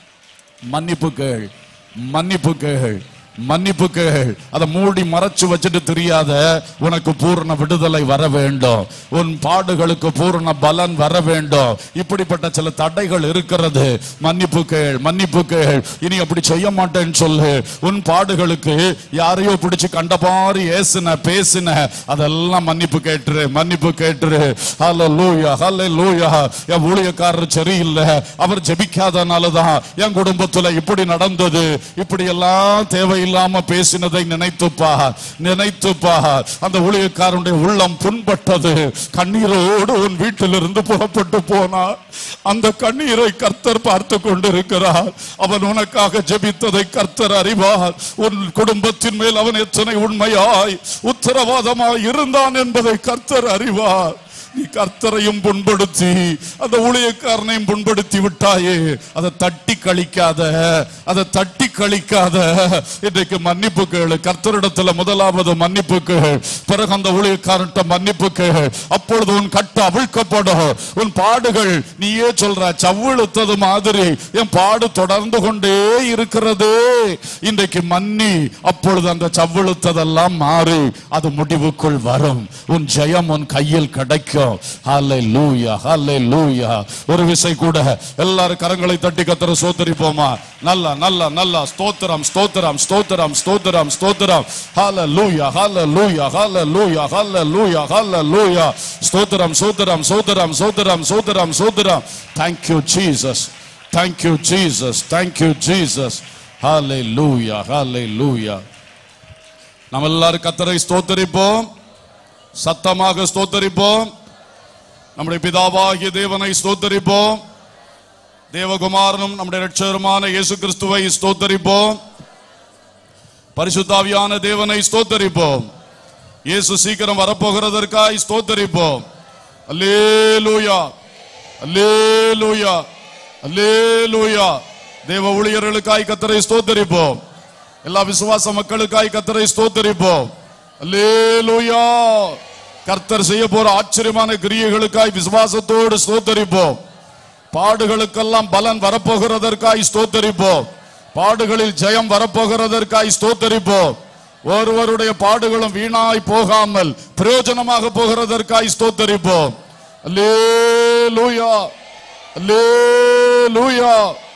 மன்னிப்பு கேள் மன்னிப்பு கேள் மன்னிப்பு கேள் அதை மூடி மறைச்சு வச்சுட்டு தெரியாத உனக்கு பூர்ண விடுதலை வர வேண்டும் உன் பாடுகளுக்கு பூர்ண பலன் வர வேண்டும் இப்படிப்பட்ட சில தடைகள் இருக்கிறது மன்னிப்பு கேள் மன்னிப்பு கேள் இனி அப்படி செய்ய மாட்டேன்னு சொல்லு உன் பாடுகளுக்கு யாரையோ பிடிச்சு கண்டபாரி ஏசுன பேசின அதெல்லாம் மன்னிப்பு கேட்டுரு மன்னிப்பு கேட்டுரு ஹalleluya லூயா ஹல்ல லூயா என் ஊழியக்காரர் சரியில்லை அவர் ஜெபிக்காதனாலதான் என் குடும்பத்துல இப்படி நடந்தது இப்படி எல்லாம் தேவையில்லாம பேசினதை நினைத்துப்பா நினைத்துப்பா அந்த ஊழியக்காரனுடைய உள்ளம் புண்பட்டது கண்ணீரோடு உன் வீட்டிலிருந்து புறப்பட்டு போனார் அந்த கண்ணீரை கர்த்தர் பார்த்து கொண்டிருக்கிறார் அவன் உனக்காக ஜெபித்ததை கர்த்தர் அறிவார் உன் குடும்பத்தின் மேல் அவன் எத்தனை உண்மையாய் உத்தரவாதமாய் இருந்தான் என்பதை கர்த்தர் அறிவார் நீ கர்த்தரையும் புண்படுத்தி அந்த ஊழியக்காரனையும் புண்படுத்தி விட்டாயே அதை தட்டி கழிக்காத அதை தட்டி கழிக்காத இன்றைக்கு மன்னிப்பு கேளு கர்த்தரிடத்துல முதலாவது மன்னிப்பு கேள் பிறகு அந்த ஊழியக்காரன்ட்ட மன்னிப்பு கேள் அப்பொழுது உன் கட்டு அவிழ்க்கப்படும் உன் பாடுகள் நீயே சொல்ற சவ்விழுத்தது மாதிரி என் பாடு தொடர்ந்து கொண்டே இருக்கிறது இன்றைக்கு மன்னி அப்பொழுது அந்த சவ்விழுத்ததெல்லாம் மாறி அது முடிவுக்குள் வரும் உன் ஜெயம் உன் கையில் கிடைக்கும் ஹalleluya ஹalleluya ஒரு விசை கூட எல்லாரும் கரங்களை தட்டி கத்தர சோத்தரிப்போமா நல்ல நல்ல நல்ல ஸ்தோத்திரம் ஸ்தோத்திரம் ஸ்தோத்திரம் ஸ்தோத்திரம் ஸ்தோத்திரம் ஹalleluya ஹalleluya ஹalleluya ஹalleluya ஹalleluya ஸ்தோத்திரம் ஸ்தோத்திரம் ஸ்தோத்திரம் ஸ்தோத்திரம் ஸ்தோத்திரம் ஸ்தோத்திரம் thank you jesus thank you jesus thank you jesus hallelujah hallelujah நம்ம எல்லாரும் கத்தரை ஸ்தோத்தரிப்போம் சத்தமாக ஸ்தோத்தரிப்போம் நம்முடைய பிதாவாகிய தேவனை ஸ்தோத்தரிப்போம் தேவகுமாரனும் நம்முடைய ரட்சகருமான இயேசு கிறிஸ்துவை ஸ்தோத்தரிப்போம் பரிசுத்தாவியான தேவனை ஸ்தோத்தரிப்போம் இயேசு சீக்கிரம் வரப்போகிறதற்காய் ஸ்தோத்தரிப்போம் அல்லேலூயா அல்லேலூயா அல்லேலூயா தேவ ஊழியர்களுக்காய் கத்தரை ஸ்தோத்தரிப்போம் எல்லா விசுவாச மக்களுக்காய் கத்தரை ஸ்தோத்தரிப்போம் அல்லேலூயா கர்த்தர் செய்ய போற ஆச்சரியமான கிரியைகளுக்காய் விசுவாசத்தோடு ஸ்தோத்தரிப்போம் பாடுகளுக்கெல்லாம் பலன் வரப்போகிறதற்காய் ஸ்தோத்தரிப்போம் பாடுகளில் ஜெயம் வரப்போகிறதற்காய் ஸ்தோத்தரிப்போம் ஒருவருடைய பாடுகளும் வீணாய் போகாமல் பிரயோஜனமாக போகிறதற்காய் ஸ்தோத்தரிப்போம் அல்லேலூயா அல்லேலூயா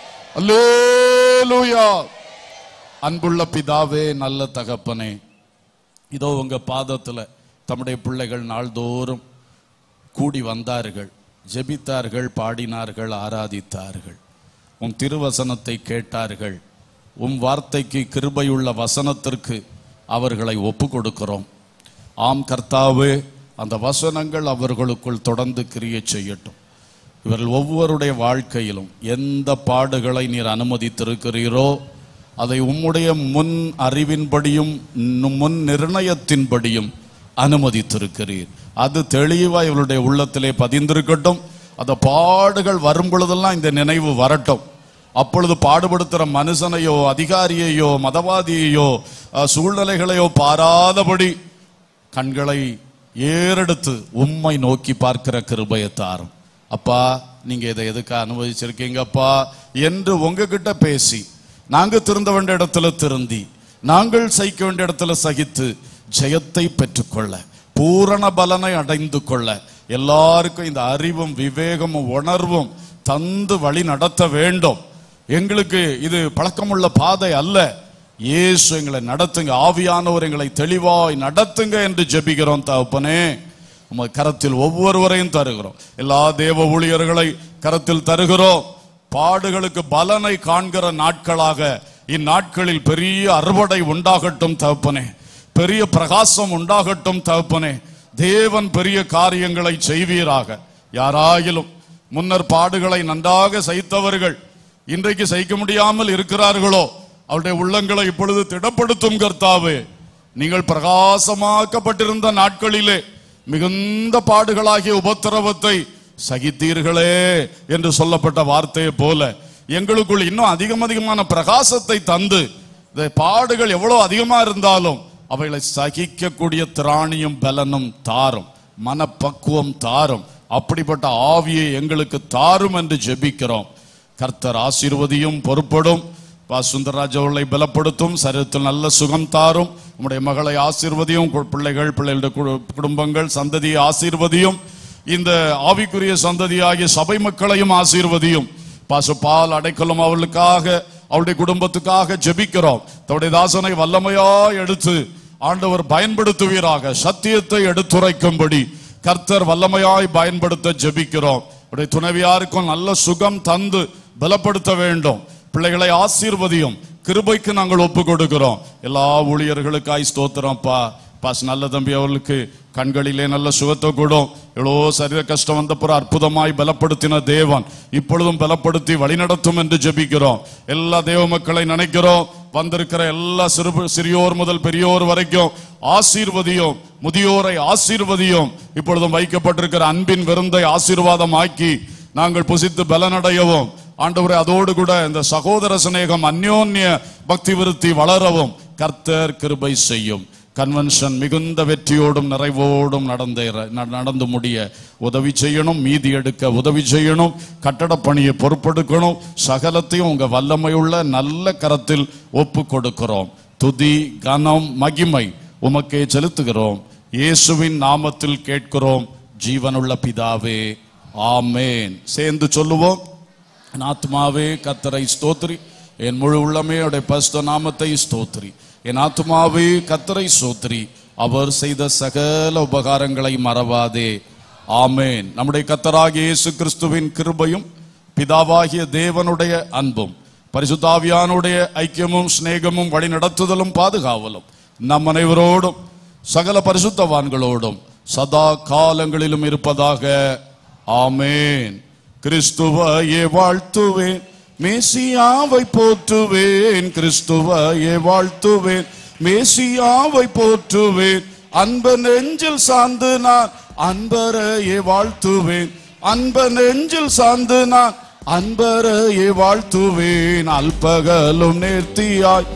அல்லேலூயா அன்புள்ள பிதாவே நல்ல தகப்பனே இதோ உங்க பாதத்துல தம்முடைய பிள்ளைகள் நாள்தோறும் கூடி வந்தார்கள் ஜெபித்தார்கள் பாடினார்கள் ஆராதித்தார்கள் உம் திருவசனத்தை கேட்டார்கள் உம் வார்த்தைக்கு கிருபையுள்ள வசனத்திற்கு அவர்களை ஒப்பு கொடுக்கிறோம் ஆம் கர்த்தாவே அந்த வசனங்கள் அவர்களுக்குள் தொடர்ந்து கிரியை செய்யட்டும் இவர்கள் ஒவ்வொருடைய வாழ்க்கையிலும் எந்த பாடுகளை நீர் அனுமதித்திருக்கிறீரோ அதை உம்முடைய முன் அறிவின்படியும் நு- முன் நிர்ணயத்தின்படியும் அனுமதித்திருக்கிறீர் அது தெளிவா இவருடைய உள்ளத்திலே பதிந்திருக்கட்டும் அந்த பாடுகள் வரும் பொழுதெல்லாம் இந்த நினைவு வரட்டும் அப்பொழுது பாடுபடுத்துற மனுஷனையோ அதிகாரியையோ மதவாதியையோ அஹ், சூழ்நிலைகளையோ பாராதபடி கண்களை ஏறெடுத்து உம்மை நோக்கி பார்க்கிற கிருபையை தாரும் அப்பா நீங்க இதை எதுக்கு அனுபவிச்சிருக்கீங்கப்பா என்று உங்ககிட்ட பேசி நாங்க திருந்த வேண்டிய இடத்துல திருந்தி நாங்கள் சகிக்க வேண்டிய இடத்துல சகித்து ஜெயத்தை பெற்றுக்கொள்ள பூரண பலனை அடைந்து கொள்ள எல்லாருக்கும் இந்த அறிவும் விவேகமும் உணர்வும் தந்து வழி நடத்த வேண்டும் எங்களுக்கு இது பழக்கமுள்ள பாதை அல்ல இயேசு எங்களை நடத்துங்க ஆவியானவர் எங்களை தெளிவாய் நடத்துங்க என்று ஜெபிக்கிறோம் தகப்பனே உமது கரத்தில் ஒவ்வொருவரையும் தருகிறோம் எல்லா தேவ ஊழியர்களை கரத்தில் தருகிறோம் பாடுகளுக்கு பலனை காண்கிற நாட்களாக இந்நாட்களில் பெரிய அறுவடை உண்டாகட்டும் தகப்பனே பெரிய பிரகாசம் உண்டாகட்டும் தகப்பனே தேவன் பெரிய காரியங்களை செய்வீராக யாராயிலும் முன்னர் பாடுகளை நன்றாக சகித்தவர்கள் இன்றைக்கு சகிக்க முடியாமல் இருக்கிறார்களோ அவருடைய உள்ளங்களை இப்பொழுது திடப்படுத்தும் கர்த்தாவே நீங்கள் பிரகாசமாக்கப்பட்டிருந்த நாட்களிலே மிகுந்த பாடுகளாகிய உபத்திரவத்தை சகித்தீர்களே என்று சொல்லப்பட்ட வார்த்தையை போல எங்களுக்குள் இன்னும் அதிகம் அதிகமான பிரகாசத்தை தந்து இந்த பாடுகள் எவ்வளவு அதிகமா இருந்தாலும் அவைகளை சகிக்கக்கூடிய திராணியும் பலனும் தாரும் மனப்பக்குவம் தாரும் அப்படிப்பட்ட ஆவியை எங்களுக்கு தாரும் என்று ஜெபிக்கிறோம் கர்த்தர் ஆசீர்வதியும் பொறுப்படும் பா சுந்தரராஜ் அவர்களை பலப்படுத்தும் சரீரத்தில் நல்ல சுகம் தாரும் உம்முடைய மகளை ஆசீர்வதியும் கு- பிள்ளைகள் பிள்ளைகளுடைய கு- குடும்பங்கள் சந்ததியை ஆசீர்வதியும் இந்த ஆவிக்குரிய சந்ததியாகிய சபை மக்களையும் ஆசீர்வதியும் பாசு பால் அடைக்கலும் அவளுக்காக அவளுடைய குடும்பத்துக்காக ஜெபிக்கிறோம் தன்னுடைய தாசனை வல்லமையா எடுத்து ஆண்டவர் பயன்படுத்துவீராக சத்தியத்தை எடுத்துரைக்கும்படி கர்த்தர் வல்லமையாய் பயன்படுத்த ஜெபிக்கிறோம் உடைய துணைவியாருக்கும் நல்ல சுகம் தந்து பலப்படுத்த வேண்டும் பிள்ளைகளை ஆசீர்வதியும் கிருபைக்கு நாங்கள் ஒப்பு கொடுக்கிறோம் எல்லா ஊழியர்களுக்காய் ஸ்தோத்திரம்ப்பா பாஸ் நல்ல தம்பி அவர்களுக்கு கண்களிலே நல்ல சுகத்தை கூடும் எவ்வளோ சரீர கஷ்டம் வந்தப்புறம் அற்புதமாய் பலப்படுத்தின தேவன் இப்பொழுதும் பலப்படுத்தி வழிநடத்தும் என்று ஜெபிக்கிறோம் எல்லா தேவ மக்களை நினைக்கிறோம் வந்திருக்கிற எல்லா சிறு சிறியோர் முதல் பெரியோர் வரைக்கும் ஆசீர்வதியும் முதியோரை ஆசீர்வதியும் இப்பொழுதும் வைக்கப்பட்டிருக்கிற அன்பின் விருந்தை ஆசீர்வாதம் ஆக்கி நாங்கள் புசித்து பலனடையவும் ஆண்டவரே அதோடு கூட இந்த சகோதர சிநேகம் அந்யோன்ய பக்தி விருத்தி வளரவும் கர்த்தர் கிருபை செய்யும் கன்வென்ஷன் மிகுந்த வெற்றியோடும் நிறைவோடும் நடந்தேற ந- நடந்து முடிய உதவி செய்யணும் மீதி எடுக்க உதவி செய்யணும் கட்டடப் பணியை பொறுப்பெடுக்கணும் சகலத்தையும் உங்க வல்லமையுள்ள நல்ல கரத்தில் ஒப்பு கொடுக்கிறோம் துதி கனம் மகிமை உமக்கே செலுத்துகிறோம் இயேசுவின் நாமத்தில் கேட்கிறோம் ஜீவனுள்ள பிதாவே ஆமேன் சேர்ந்து சொல்லுவோம் என் ஆத்மாவே கத்தரை ஸ்தோத்திரி என் முழு உள்ளமே அவருடைய பரிசுத்த நாமத்தை ஸ்தோத்திரி என் ஆத்மாவே கத்தரை ஸ்தோத்திரி அவர் செய்த சகல உபகாரங்களை மறவாதே ஆமேன் நம்முடைய கத்தராகிய இயேசு கிறிஸ்துவின் கிருபையும் பிதாவாகிய தேவனுடைய அன்பும் பரிசுத்தாவியானுடைய ஐக்கியமும் சிநேகமும் வழி நடத்துதலும் பாதுகாவலும் நம் அனைவரோடும் சகல பரிசுத்தவான்களோடும் சதா காலங்களிலும் இருப்பதாக ஆமேன் கிறிஸ்துவையே வாழ்த்துவேன் மேசியாவை போற்றுவேன் கிறிஸ்துவையே வாழ்த்துவேன் மேசியாவை போற்றுவேன் அன்ப நெஞ்சில் சார்ந்து நான் அன்பரையே வாழ்த்துவேன் அன்ப நெஞ்சில் சார்ந்து நான் அன்பரையே வாழ்த்துவேன் அல்பகலும் நேர்த்தியாய்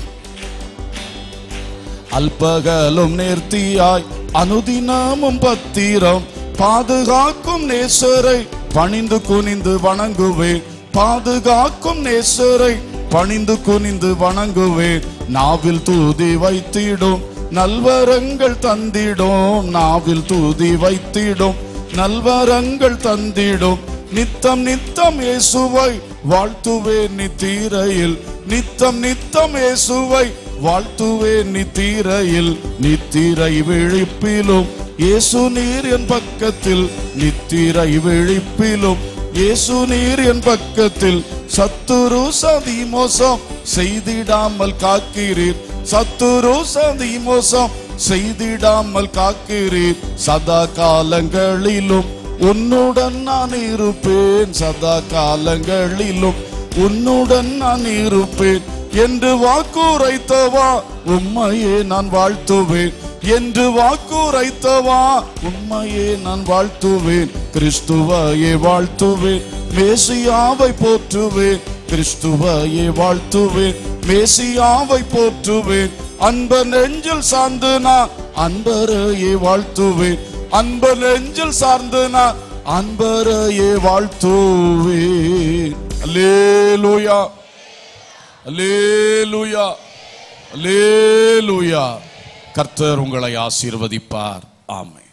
அல்பகலும் நேர்த்தியாய் அனுதினமும் பத்திரம் பாதுகாக்கும் நேசரை பணிந்து குனிந்து வணங்குவேன் பாதுகாக்கும் நேசரை பணிந்து குனிந்து வணங்குவேன் நாவில் தூதி வைத்திடும் நல்வரங்கள் தந்திடும் நாவில் தூதி வைத்திடும் நல்வரங்கள் தந்திடும் நித்தம் நித்தம் இயேசுவை வாழ்த்துவேன் நித்தீரையில் நித்தம் நித்தம் இயேசுவை வாழ்த்துவேன் நித்தீரையில் நித்திரை விழிப்பிலும் இயேசு நீர் என் பக்கத்தில் நித்திரை விழிப்பிலும் இயேசு நீர் என் பக்கத்தில் சத்துரு சதி மோசம் செய்திடாமல் காக்கிறீர் சத்துரு சதி மோசம் செய்திடாமல் காக்கிறீர் சதா காலங்களிலும் உன்னுடன் நான் இருப்பேன் சதா காலங்களிலும் உன்னுடன் நான் இருப்பேன் என்று வாக்குரைத்தவா உம்மையே நான் வாழ்த்துவேன் என்று வாக்குரைத்தவா உம்மையே நான் வாழ்த்துவேன் கிறிஸ்துவையே வாழ்த்துவேன் மேசியாவை போற்றுவேன் கிறிஸ்துவையே வாழ்த்துவேன் மேசியாவை போற்றுவேன் அன்ப நெஞ்சில் சார்ந்து நான் அன்பரையே வாழ்த்துவேன் அன்ப நெஞ்சில் சார்ந்து நான் அன்பரையே வாழ்த்துவேன் அல்லேலூயா அல்லேலூயா அல்லேலூயா கர்த்தர் உங்களை ஆசீர்வதிப்பார் ஆமென்